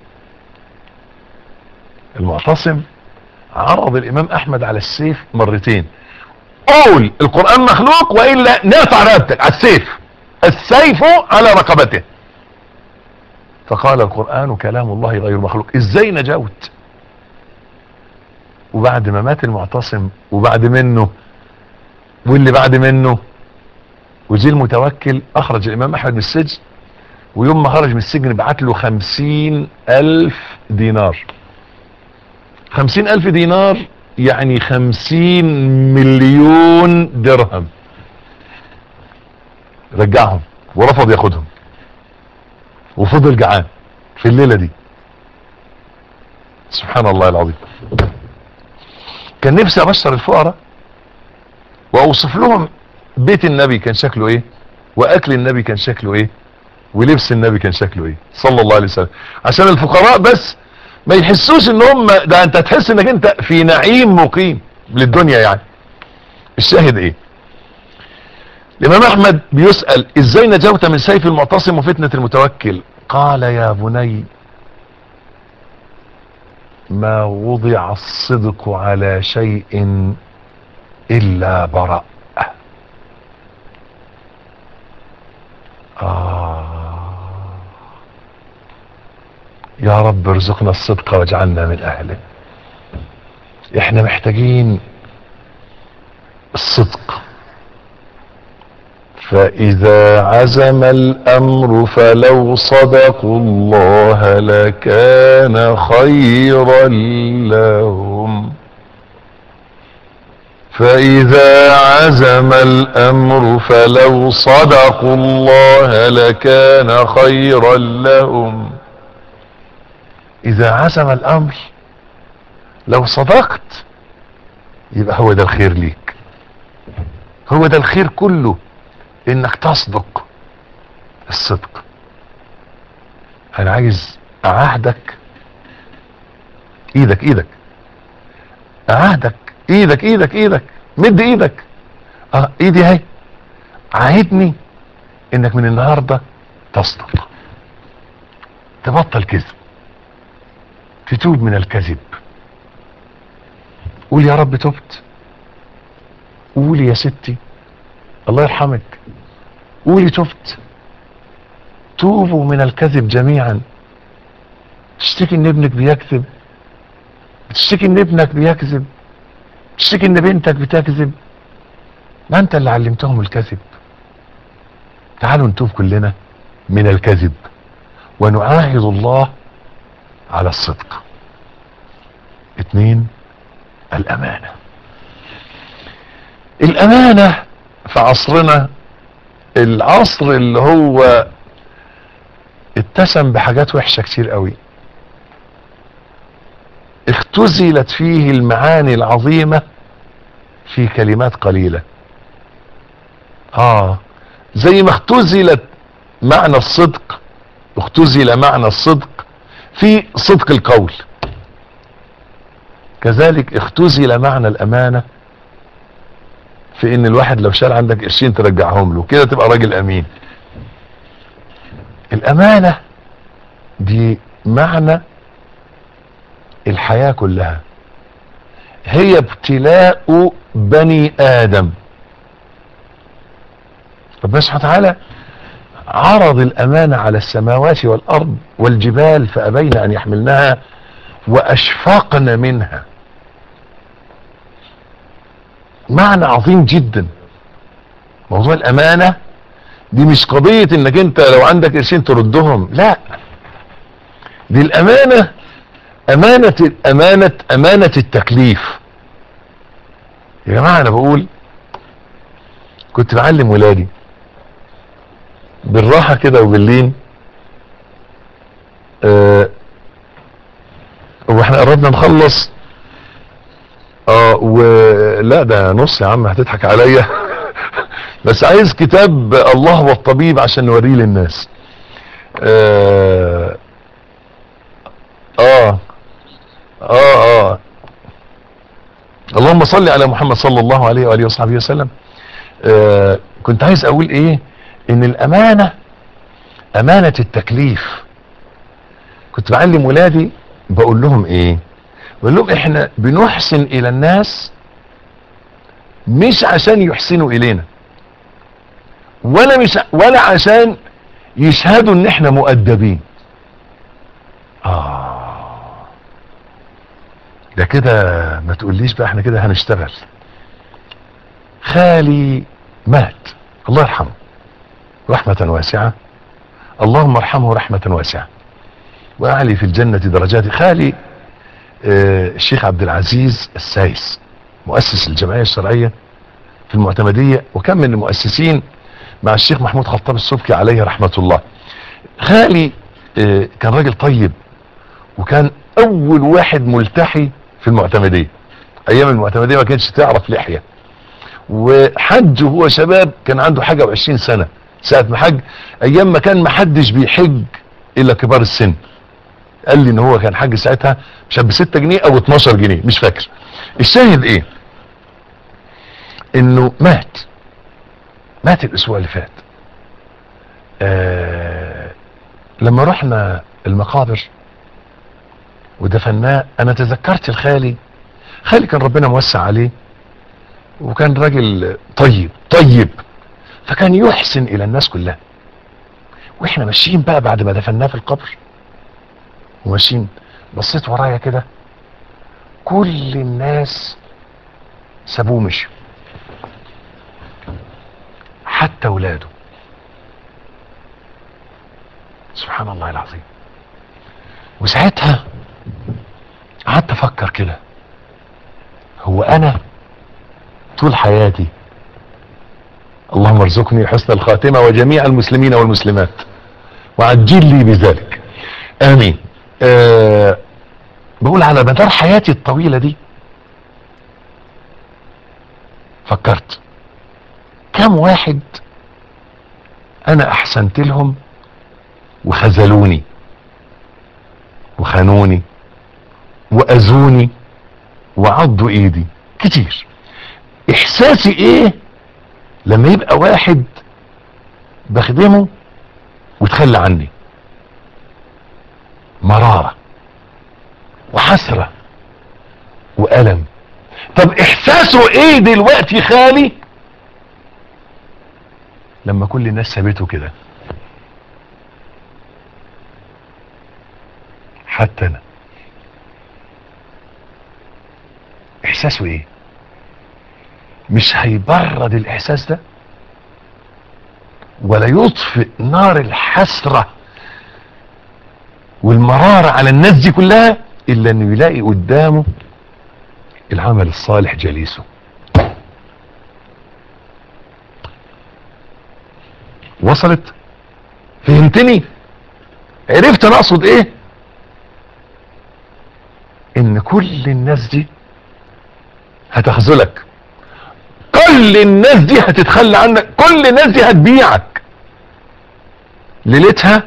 المعتصم عرض الامام احمد على السيف مرتين قول القرآن مخلوق وإلا نقطع رقبتك على السيف السيف على رقبته فقال القرآن كلام الله غير مخلوق ازاي نجوت وبعد ما مات المعتصم وبعد منه واللي بعد منه وجي المتوكل اخرج الامام احمد من السجن ويوم ما خرج من السجن بعت له خمسين الف دينار خمسين الف دينار يعني خمسين مليون درهم رجعهم ورفض ياخدهم وفضل جعان في الليلة دي سبحان الله العظيم كان نفسي ابشر الفقراء واوصف لهم بيت النبي كان شكله ايه واكل النبي كان شكله ايه ولبس النبي كان شكله ايه صلى الله عليه وسلم عشان الفقراء بس ما يحسوش ان هم ده انت تحس انك انت في نعيم مقيم للدنيا يعني الشاهد ايه الامام احمد بيسأل ازاي نجوت من سيف المعتصم وفتنة المتوكل قال يا بني ما وضع الصدق على شيء الا برأ آه يا رب ارزقنا الصدق واجعلنا من اهله احنا محتاجين الصدق فاذا عزم الامر فلو صدقوا الله لكان خيرا لهم فاذا عزم الامر فلو صدقوا الله لكان خيرا لهم اذا عزم الامر لو صدقت يبقى هو ده الخير ليك هو ده الخير كله انك تصدق الصدق انا عايز اعهدك ايدك ايدك اعهدك ايدك ايدك ايدك مد ايدك اه ايدي اهي عاهدني انك من النهارده تصدق تبطل كذب تتوب من الكذب قول يا رب تبت قولي يا ستي الله يرحمك قولي تبت توبوا من الكذب جميعا تشتكي ان ابنك بيكذب تشتكي ان ابنك بيكذب تشتكي ان بنتك بتكذب ما انت اللي علمتهم الكذب تعالوا نتوب كلنا من الكذب ونعاهد الله على الصدق اتنين الامانة الامانة في عصرنا العصر اللي هو اتسم بحاجات وحشة كتير قوي اختزلت فيه المعاني العظيمة في كلمات قليلة اه زي ما اختزلت معنى الصدق اختزل معنى الصدق في صدق القول كذلك اختزل معنى الامانة في ان الواحد لو شال عندك قرشين ترجعهم له كده تبقى راجل امين الامانة دي معنى الحياة كلها هي ابتلاء بني ادم ربنا سبحانه وتعالى عرض الامانة على السماوات والارض والجبال فابين ان يحملنها واشفقن منها معنى عظيم جدا موضوع الامانة دي مش قضية انك انت لو عندك قرشين تردهم لا دي الامانة امانة الامانة امانة التكليف يا جماعة انا بقول كنت بعلم ولادي بالراحة كده وباللين اه واحنا قربنا نخلص اه ولا ده نص يا عم هتضحك عليا بس عايز كتاب الله والطبيب عشان نوريه للناس اه اه اه اه اللهم صل على محمد صلى الله عليه وآله وصحبه وسلم آه كنت عايز اقول ايه ان الامانة امانة التكليف كنت بعلم ولادي بقول لهم ايه بقول لهم احنا بنحسن الى الناس مش عشان يحسنوا الينا ولا مش ولا عشان يشهدوا ان احنا مؤدبين اه ده كده ما تقوليش بقى احنا كده هنشتغل خالي مات الله يرحمه رحمة واسعة اللهم ارحمه رحمة واسعة واعلي في الجنة درجات خالي آه الشيخ عبد العزيز السايس مؤسس الجمعية الشرعية في المعتمدية وكان من المؤسسين مع الشيخ محمود خطاب السبكي عليه رحمة الله خالي آه كان راجل طيب وكان اول واحد ملتحي في المعتمدية ايام المعتمدية ما كانش تعرف لحية وحج وهو شباب كان عنده حاجة وعشرين سنة ساعة ما حج ايام ما كان ما حدش بيحج الا كبار السن قال لي ان هو كان حج ساعتها مش ب 6 جنيه او 12 جنيه مش فاكر الشاهد ايه انه مات مات الاسبوع اللي فات آه لما رحنا المقابر ودفناه انا تذكرت الخالي خالي كان ربنا موسع عليه وكان راجل طيب طيب فكان يحسن الى الناس كلها واحنا ماشيين بقى بعد ما دفناه في القبر وماشيين بصيت ورايا كده كل الناس سابوه مشي حتى ولاده سبحان الله العظيم وساعتها قعدت افكر كده هو انا طول حياتي اللهم ارزقني حسن الخاتمة وجميع المسلمين والمسلمات وعجل لي بذلك امين أه بقول على مدار حياتي الطويلة دي فكرت كم واحد انا احسنت لهم وخذلوني وخانوني واذوني وعضوا ايدي كتير احساسي ايه لما يبقى واحد بخدمه وتخلى عني مرارة وحسرة وألم طب احساسه ايه دلوقتي خالي لما كل الناس سابته كده حتى انا احساسه ايه مش هيبرد الاحساس ده ولا يطفئ نار الحسرة والمرارة على الناس دي كلها الا انه يلاقي قدامه العمل الصالح جليسه وصلت فهمتني عرفت انا اقصد ايه ان كل الناس دي هتخذلك كل الناس دي هتتخلى عنك كل الناس دي هتبيعك ليلتها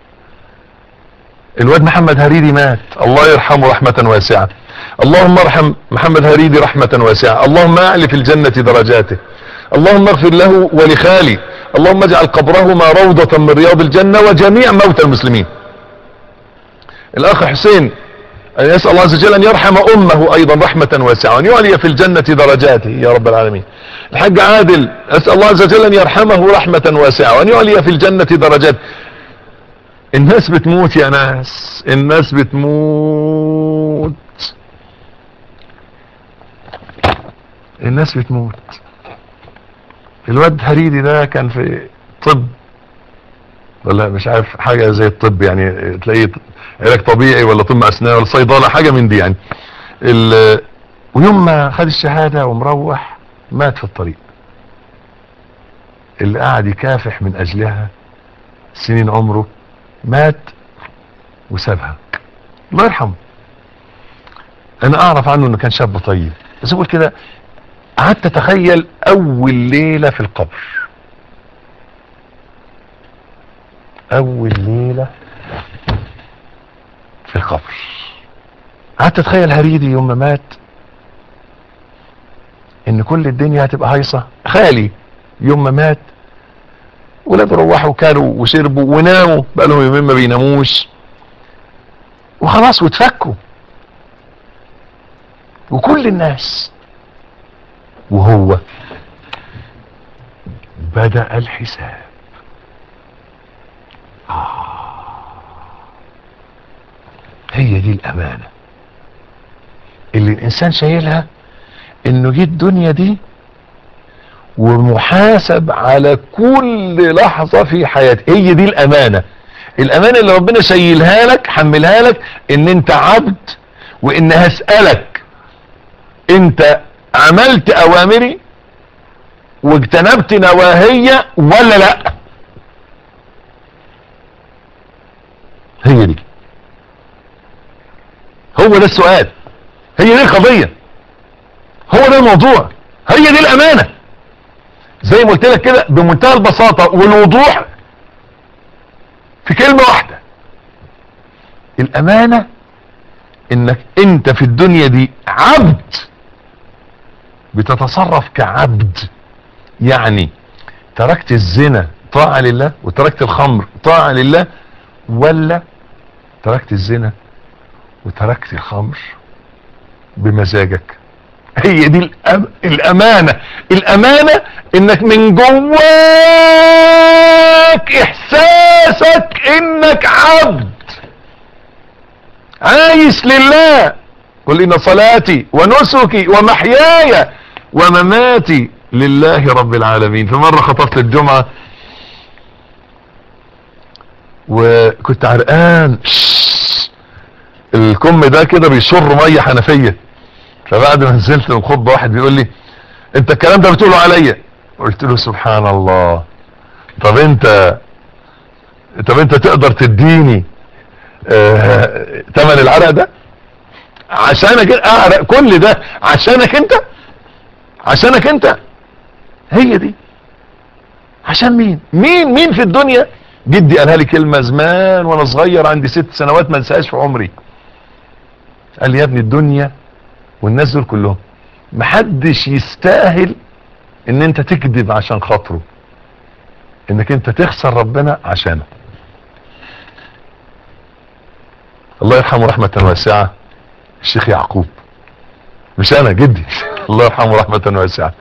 الواد محمد هريدي مات الله يرحمه رحمة واسعة اللهم ارحم محمد هريدي رحمة واسعة اللهم اعلي في الجنة درجاته اللهم اغفر له ولخالي اللهم اجعل قبرهما روضة من رياض الجنة وجميع موتى المسلمين الاخ حسين أن يسأل الله عز وجل أن يرحم أمه أيضا رحمة واسعة وأن يعلي في الجنة درجاته يا رب العالمين الحاج عادل أسأل الله عز وجل أن يرحمه رحمة واسعة وأن يعلي في الجنة درجات الناس بتموت يا ناس الناس بتموت الناس بتموت الواد هريدي ده كان في طب ولا مش عارف حاجة زي الطب يعني تلاقيه علاج طبيعي ولا طب اسنان ولا صيدله حاجه من دي يعني ويوم ما خد الشهاده ومروح مات في الطريق اللي قاعد يكافح من اجلها سنين عمره مات وسابها الله يرحمه انا اعرف عنه انه كان شاب طيب بس اقول كده قعدت اتخيل اول ليله في القبر اول ليله في القبر قعدت اتخيل هريدي يوم ما مات ان كل الدنيا هتبقى هايصه خالي يوم ما مات ولاده روحوا كلوا وشربوا وناموا بقى لهم يومين ما بيناموش وخلاص واتفكوا وكل الناس وهو بدأ الحساب آه. هي دي الأمانة اللي الإنسان شايلها إنه جه الدنيا دي ومحاسب على كل لحظة في حياته هي دي الأمانة الأمانة اللي ربنا شايلها لك حملها لك إن أنت عبد وإن هسألك أنت عملت أوامري واجتنبت نواهي ولا لا هي دي هو ده السؤال هي دي القضية هو ده الموضوع هي دي الامانة زي ما قلت لك كده بمنتهى البساطة والوضوح في كلمة واحدة الامانة انك انت في الدنيا دي عبد بتتصرف كعبد يعني تركت الزنا طاعة لله وتركت الخمر طاعة لله ولا تركت الزنا وتركت الخمر بمزاجك هي دي الأم... الامانة الامانة انك من جواك احساسك انك عبد عايش لله قل ان صلاتي ونسكي ومحياي ومماتي لله رب العالمين فمرة خطبت الجمعة وكنت عرقان الكم ده كده بيشر مية حنفية فبعد ما نزلت من خطبة واحد بيقول لي انت الكلام ده بتقوله عليا قلت له سبحان الله طب انت طب انت تقدر تديني اه تمن العرق ده عشانك اعرق كل ده عشانك انت عشانك انت هي دي عشان مين مين مين في الدنيا جدي قالها لي كلمة زمان وانا صغير عندي ست سنوات ما انساهاش في عمري قال لي يا ابني الدنيا والناس دول كلهم محدش يستاهل ان انت تكذب عشان خاطره انك انت تخسر ربنا عشانه الله يرحمه رحمة واسعة الشيخ يعقوب مش انا جدي الله يرحمه رحمة واسعة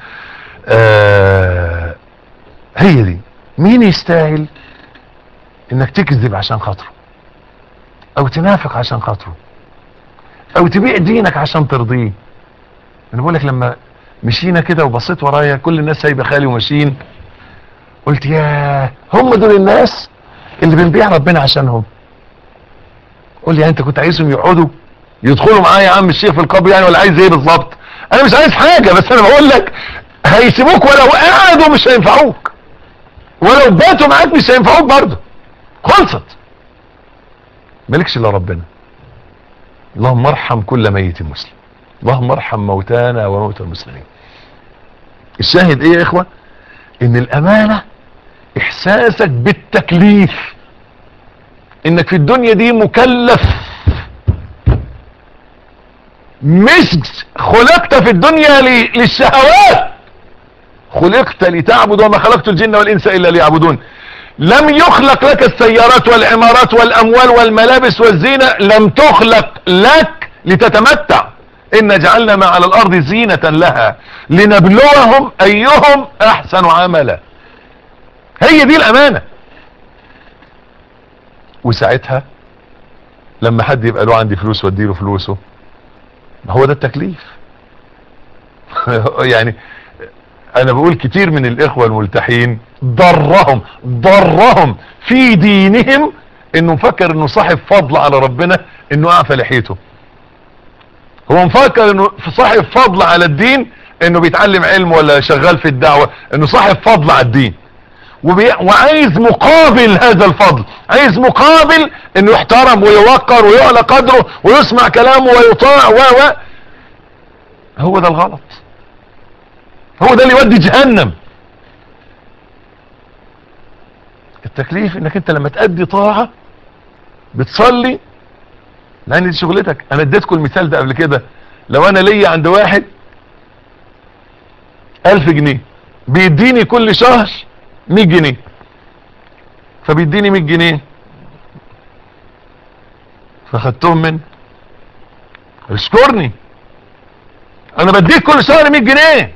آه هي دي مين يستاهل انك تكذب عشان خاطره او تنافق عشان خاطره او تبيع دينك عشان ترضيه انا بقول لك لما مشينا كده وبصيت ورايا كل الناس سايبه خالي وماشيين قلت يا هم دول الناس اللي بنبيع ربنا عشانهم قول لي انت كنت عايزهم يقعدوا يدخلوا معايا يا عم الشيخ في القبر يعني ولا عايز ايه بالظبط انا مش عايز حاجه بس انا بقول لك هيسيبوك ولو قعدوا مش هينفعوك ولو باتوا معاك مش هينفعوك برضه خلصت مالكش الا ربنا اللهم ارحم كل ميت مسلم اللهم ارحم موتانا وموتى المسلمين الشاهد ايه يا اخوة ان الامانة احساسك بالتكليف انك في الدنيا دي مكلف مش خلقت في الدنيا للشهوات خلقت لتعبد وما خلقت الجن والانس الا ليعبدون لم يخلق لك السيارات والعمارات والاموال والملابس والزينة لم تخلق لك لتتمتع ان جعلنا ما على الارض زينة لها لنبلوهم ايهم احسن عملا هي دي الامانة وساعتها لما حد يبقى له عندي فلوس واديله فلوسه هو ده التكليف يعني انا بقول كتير من الاخوة الملتحين ضرهم ضرهم في دينهم انه مفكر انه صاحب فضل على ربنا انه اعفى لحيته هو مفكر انه صاحب فضل على الدين انه بيتعلم علم ولا شغال في الدعوة انه صاحب فضل على الدين وبي... وعايز مقابل هذا الفضل عايز مقابل انه يحترم ويوقر ويعلى قدره ويسمع كلامه ويطاع و و هو ده الغلط هو ده اللي يودي جهنم التكليف انك انت لما تأدي طاعة بتصلي لان دي شغلتك انا اديتكم المثال ده قبل كده لو انا ليا عند واحد الف جنيه بيديني كل شهر 100 جنيه فبيديني 100 جنيه فخدتهم من اشكرني انا بديك كل شهر 100 جنيه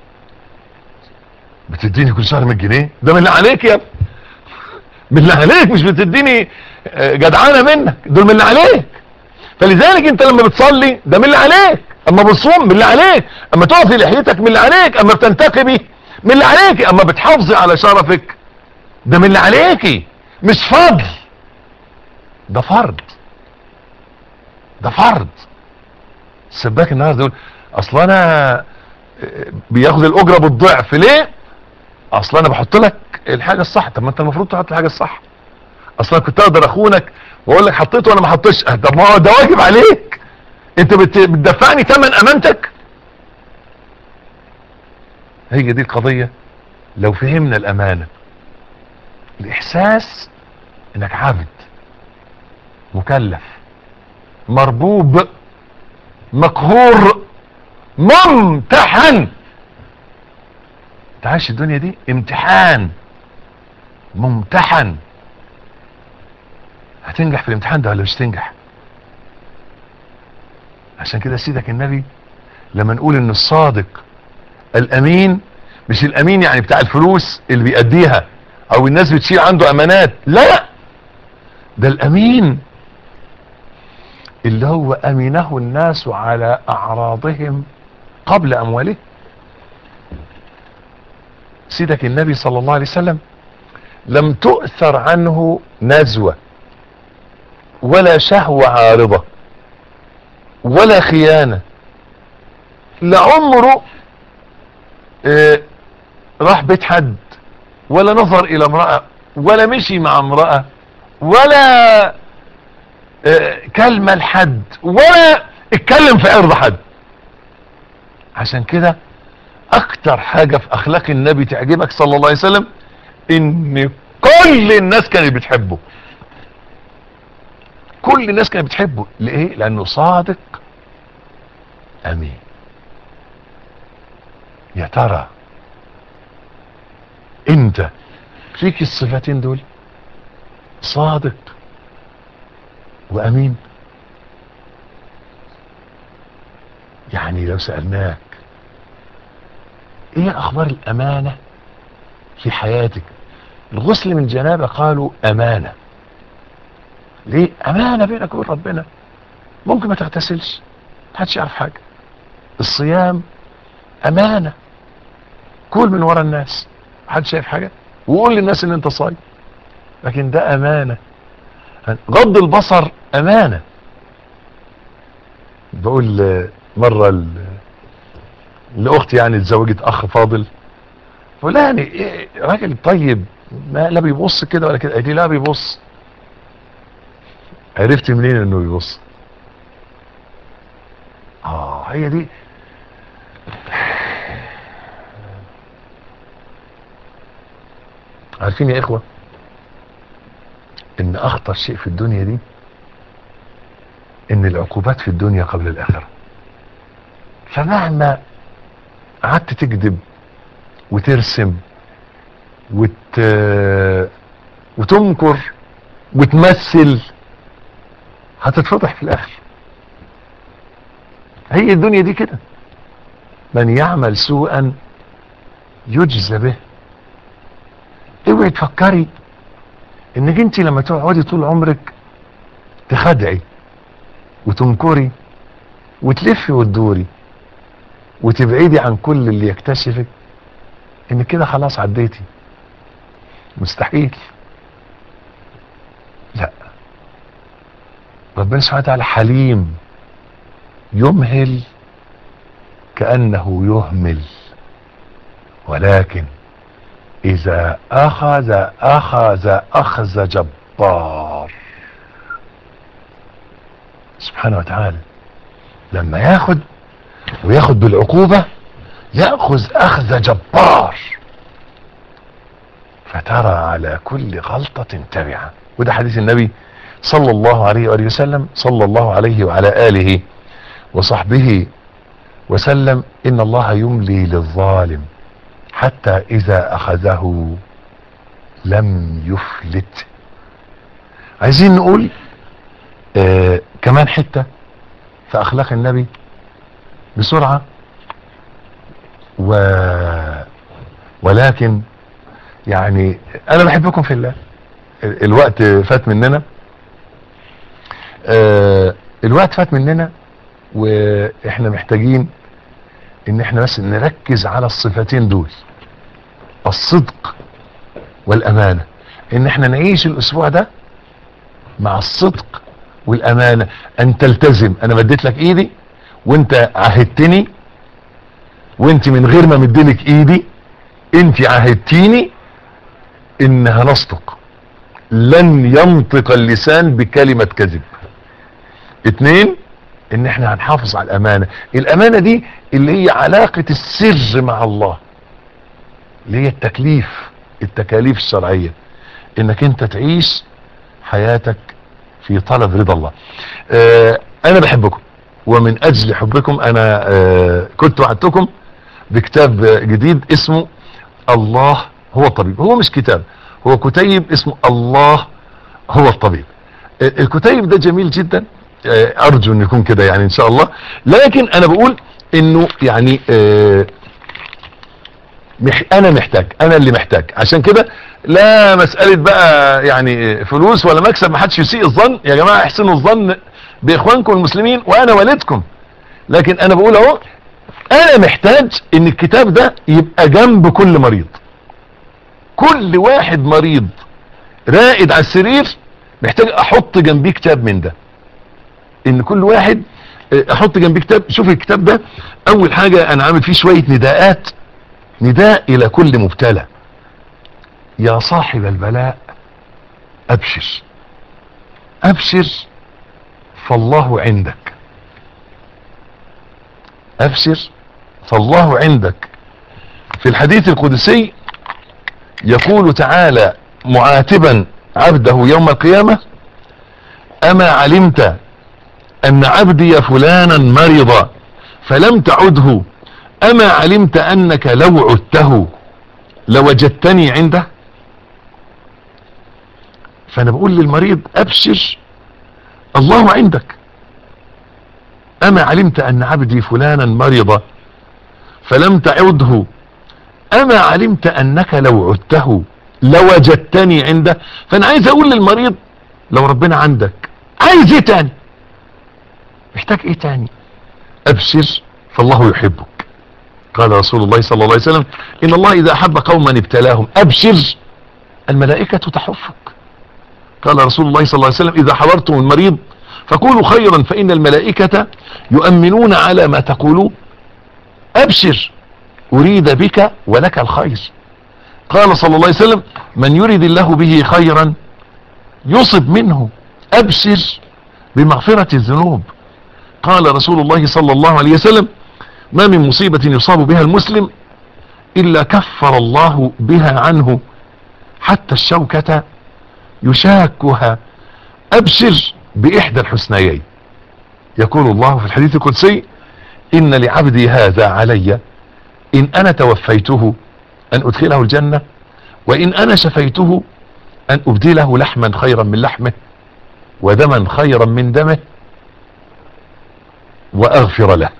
بتديني كل شهر 100 جنيه ده من اللي عليك يا ابني من اللي عليك مش بتديني آه، جدعانه منك دول من اللي عليك فلذلك انت لما بتصلي ده من اللي عليك اما بتصوم من اللي عليك اما تعطي لحيتك من اللي عليك اما بتنتقبي من اللي عليك اما بتحافظي على شرفك ده من اللي عليكي مش فضل ده فرض ده فرض السباك النهارده يقول اصل انا آه، بياخد الاجره بالضعف ليه اصل انا بحط لك الحاجه الصح طب ما انت المفروض تحط الحاجه الصح اصل انا كنت اقدر اخونك واقول لك حطيته وانا ما حطيتش اه، طب ما هو ده واجب عليك انت بت- بتدفعني ثمن امانتك هي دي القضيه لو فهمنا الامانه الاحساس انك عبد مكلف مربوب مقهور ممتحن تعيش الدنيا دي امتحان ممتحن هتنجح في الامتحان ده ولا مش تنجح عشان كده سيدك النبي لما نقول ان الصادق الامين مش الامين يعني بتاع الفلوس اللي بيأديها او الناس بتشيل عنده امانات لا ده الامين اللي هو امنه الناس على اعراضهم قبل اموالهم سيدك النبي صلى الله عليه وسلم لم تؤثر عنه نزوة ولا شهوة عارضة ولا خيانة لعمره آه، راح بيت حد ولا نظر الى امرأة ولا مشي مع امرأة ولا آه، كلمة لحد ولا اتكلم في عرض حد عشان كده اكتر حاجة في اخلاق النبي تعجبك صلى الله عليه وسلم ان كل الناس كانت بتحبه كل الناس كانت بتحبه ليه لانه صادق امين يا ترى انت فيك الصفتين دول صادق وامين يعني لو سألناك ايه اخبار الامانة في حياتك الغسل من جنابة قالوا امانة ليه امانة بينك وبين ربنا ممكن ما تغتسلش محدش يعرف حاجة الصيام امانة كل من ورا الناس محدش شايف حاجة وقول للناس ان انت صايم لكن ده امانة غض البصر امانة بقول آه، مرة ل- لاختي يعني اتزوجت اخ فاضل بقول لها يعني إيه راجل طيب ما لا بيبص كده ولا كده قالت لي لا بيبص عرفت منين انه بيبص اه هي دي عارفين يا اخوة ان اخطر شيء في الدنيا دي ان العقوبات في الدنيا قبل الاخرة فمهما قعدت تكذب وترسم وت... وتنكر وتمثل هتتفضح في الاخر هي الدنيا دي كده من يعمل سوءا يجزى به اوعي تفكري انك انت لما تقعدي طول عمرك تخدعي وتنكري وتلفي وتدوري وتبعدي عن كل اللي يكتشفك ان كده خلاص عديتي مستحيل لا ربنا سبحانه وتعالى حليم يمهل كأنه يهمل ولكن إذا أخذ أخذ أخذ جبار سبحانه وتعالى لما ياخد وياخد بالعقوبة يأخذ أخذ جبار فترى على كل غلطة تبعة وده حديث النبي صلى الله عليه وآله وسلم صلى الله عليه وعلى آله وصحبه وسلم إن الله يملي للظالم حتى إذا أخذه لم يفلت عايزين نقول آه كمان حتة في أخلاق النبي بسرعة و ولكن يعني انا بحبكم في الله ال- الوقت فات مننا آه الوقت فات مننا واحنا محتاجين ان احنا بس نركز على الصفتين دول الصدق والامانة ان احنا نعيش الاسبوع ده مع الصدق والامانة ان تلتزم انا مديت لك ايدي وانت عهدتني وانت من غير ما مديلك ايدي انت عهدتيني ان هنصدق لن ينطق اللسان بكلمة كذب اتنين ان احنا هنحافظ على الامانة الامانة دي اللي هي علاقة السر مع الله اللي هي التكليف التكاليف الشرعية انك انت تعيش حياتك في طلب رضا الله اه انا بحبكم ومن اجل حبكم انا اه كنت وعدتكم بكتاب جديد اسمه الله هو الطبيب هو مش كتاب هو كتيب اسمه الله هو الطبيب الكتيب ده جميل جدا ارجو ان يكون كده يعني ان شاء الله لكن انا بقول انه يعني مح انا محتاج انا اللي محتاج عشان كده لا مسألة بقى يعني فلوس ولا مكسب ما حدش يسيء الظن يا جماعة احسنوا الظن باخوانكم المسلمين وانا والدكم لكن انا بقول اهو انا محتاج ان الكتاب ده يبقى جنب كل مريض كل واحد مريض رائد على السرير محتاج احط جنبيه كتاب من ده ان كل واحد احط جنبيه كتاب شوف الكتاب ده اول حاجة انا عامل فيه شوية نداءات نداء الى كل مبتلى يا صاحب البلاء ابشر ابشر فالله عندك ابشر فالله عندك في الحديث القدسي يقول تعالى معاتبا عبده يوم القيامة اما علمت ان عبدي فلانا مرض فلم تعده اما علمت انك لو عدته لوجدتني عنده فانا بقول للمريض ابشر الله عندك اما علمت ان عبدي فلانا مرض فلم تعده اما علمت انك لو عدته لوجدتني عنده فانا عايز اقول للمريض لو ربنا عندك عايز ايه تاني محتاج ايه تاني ابشر فالله يحبك قال رسول الله صلى الله عليه وسلم ان الله اذا احب قوما ابتلاهم ابشر الملائكة تحفك قال رسول الله صلى الله عليه وسلم اذا حضرتم المريض فقولوا خيرا فان الملائكة يؤمنون على ما تقولون ابشر اريد بك ولك الخير قال صلى الله عليه وسلم من يريد الله به خيرا يصب منه ابشر بمغفرة الذنوب قال رسول الله صلى الله عليه وسلم ما من مصيبة يصاب بها المسلم الا كفر الله بها عنه حتى الشوكة يشاكها ابشر باحدى الحسنيين يقول الله في الحديث القدسي ان لعبدي هذا علي ان انا توفيته ان ادخله الجنة وان انا شفيته ان ابدله لحما خيرا من لحمه ودما خيرا من دمه واغفر له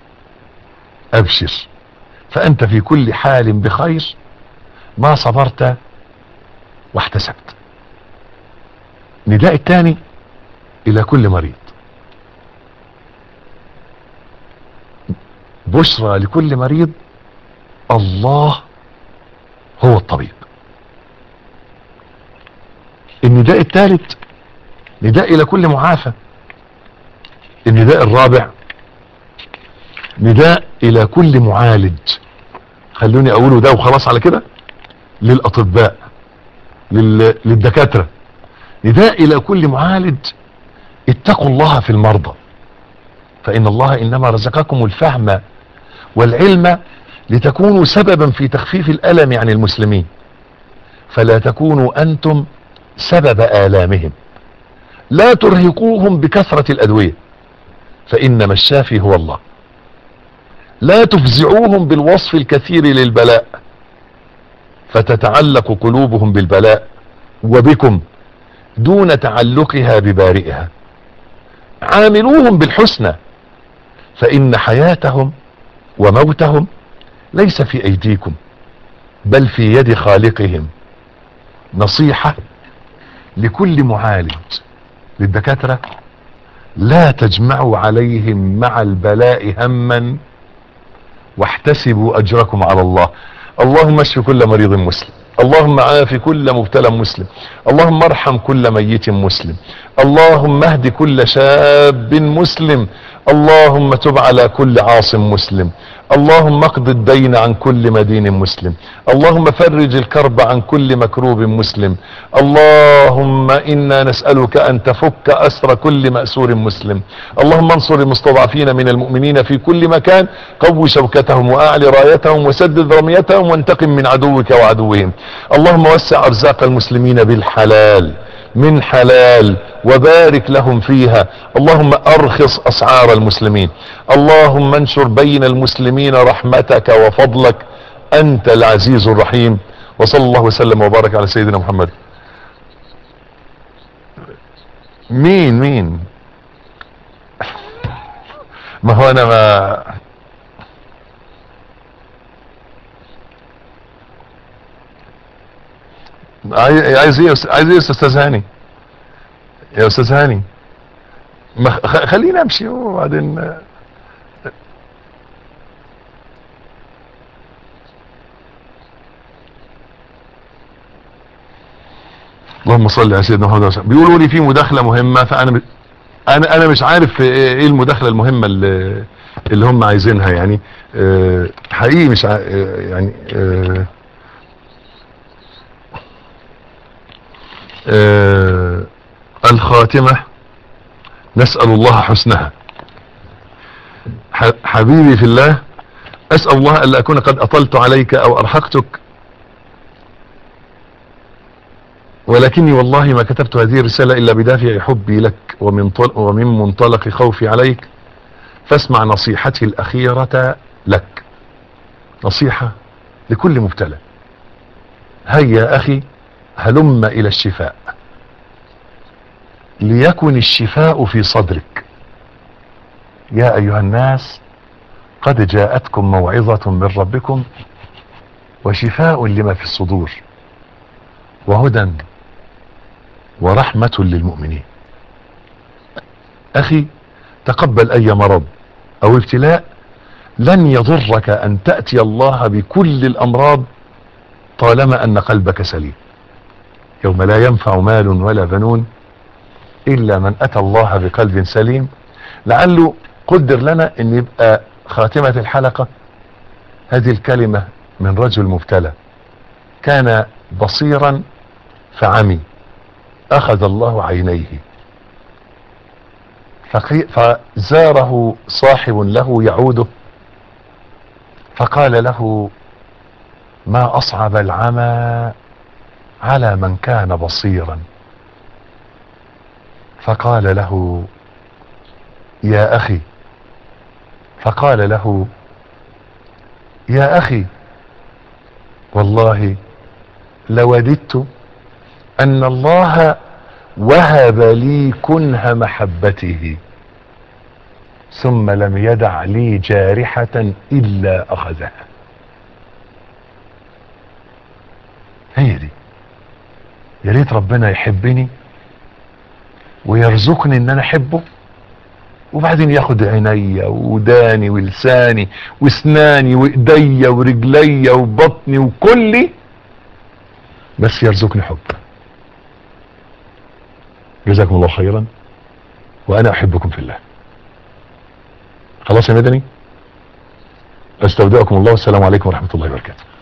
ابشر فانت في كل حال بخير ما صبرت واحتسبت نداء الثاني الى كل مريض بشرى لكل مريض الله هو الطبيب النداء الثالث نداء الى كل معافى النداء الرابع نداء الى كل معالج خلوني اقوله ده وخلاص على كده للاطباء لل... للدكاترة نداء الى كل معالج اتقوا الله في المرضى فان الله انما رزقكم الفهم والعلم لتكونوا سببا في تخفيف الالم عن المسلمين فلا تكونوا انتم سبب الامهم لا ترهقوهم بكثرة الادوية فانما الشافي هو الله لا تفزعوهم بالوصف الكثير للبلاء فتتعلق قلوبهم بالبلاء وبكم دون تعلقها ببارئها عاملوهم بالحسنى فان حياتهم وموتهم ليس في ايديكم بل في يد خالقهم نصيحة لكل معالج للدكاترة لا تجمعوا عليهم مع البلاء هما واحتسبوا اجركم على الله اللهم اشف كل مريض مسلم اللهم عاف كل مبتلى مسلم اللهم ارحم كل ميت مسلم اللهم اهد كل شاب مسلم اللهم تب على كل عاص مسلم اللهم اقض الدين عن كل مدين مسلم اللهم فرج الكرب عن كل مكروب مسلم اللهم انا نسألك ان تفك اسر كل مأسور مسلم اللهم انصر المستضعفين من المؤمنين في كل مكان قو شوكتهم واعل رايتهم وسدد رميتهم وانتقم من عدوك وعدوهم اللهم وسع ارزاق المسلمين بالحلال من حلال وبارك لهم فيها اللهم ارخص اسعار المسلمين اللهم انشر بين المسلمين رحمتك وفضلك انت العزيز الرحيم وصلى الله وسلم وبارك على سيدنا محمد مين مين ما هو انا ما عايز عايز ايه يا أستاذ- عايز ايه يا استاذ هاني يا استاذ هاني ما خ- خليني امشي وبعدين اللهم صل على سيدنا محمد وسلم بيقولوا لي في مداخله مهمه فانا م- انا انا مش عارف ايه المداخله المهمه اللي, اللي هم عايزينها يعني آه، حقيقي مش ع- آه، يعني آه، آه، الخاتمة نسأل الله حسنها ح- حبيبي في الله أسأل الله ألا أكون قد أطلت عليك أو أرهقتك ولكني والله ما كتبت هذه الرسالة إلا بدافع حبي لك ومن, طل ومن منطلق خوفي عليك فاسمع نصيحتي الأخيرة لك نصيحة لكل مبتلى هيا أخي هلم الى الشفاء ليكن الشفاء في صدرك يا ايها الناس قد جاءتكم موعظة من ربكم وشفاء لما في الصدور وهدى ورحمة للمؤمنين اخي تقبل اي مرض او ابتلاء لن يضرك ان تأتي الله بكل الامراض طالما ان قلبك سليم يوم لا ينفع مال ولا بنون الا من اتى الله بقلب سليم لعله قدر لنا ان يبقى خاتمة الحلقة هذه الكلمة من رجل مبتلى كان بصيرا فعمي اخذ الله عينيه فقي- فزاره صاحب له يعوده فقال له ما اصعب العمى على من كان بصيرا فقال له يا اخي فقال له يا اخي والله لوددت ان الله وهب لي كنه محبته ثم لم يدع لي جارحة الا اخذها هي دي يا ريت ربنا يحبني ويرزقني ان انا احبه وبعدين ياخد عينيا وداني ولساني واسناني وايديا ورجليا وبطني وكلي بس يرزقني حب جزاكم الله خيرا وانا احبكم في الله خلاص يا مدني استودعكم الله والسلام عليكم ورحمة الله وبركاته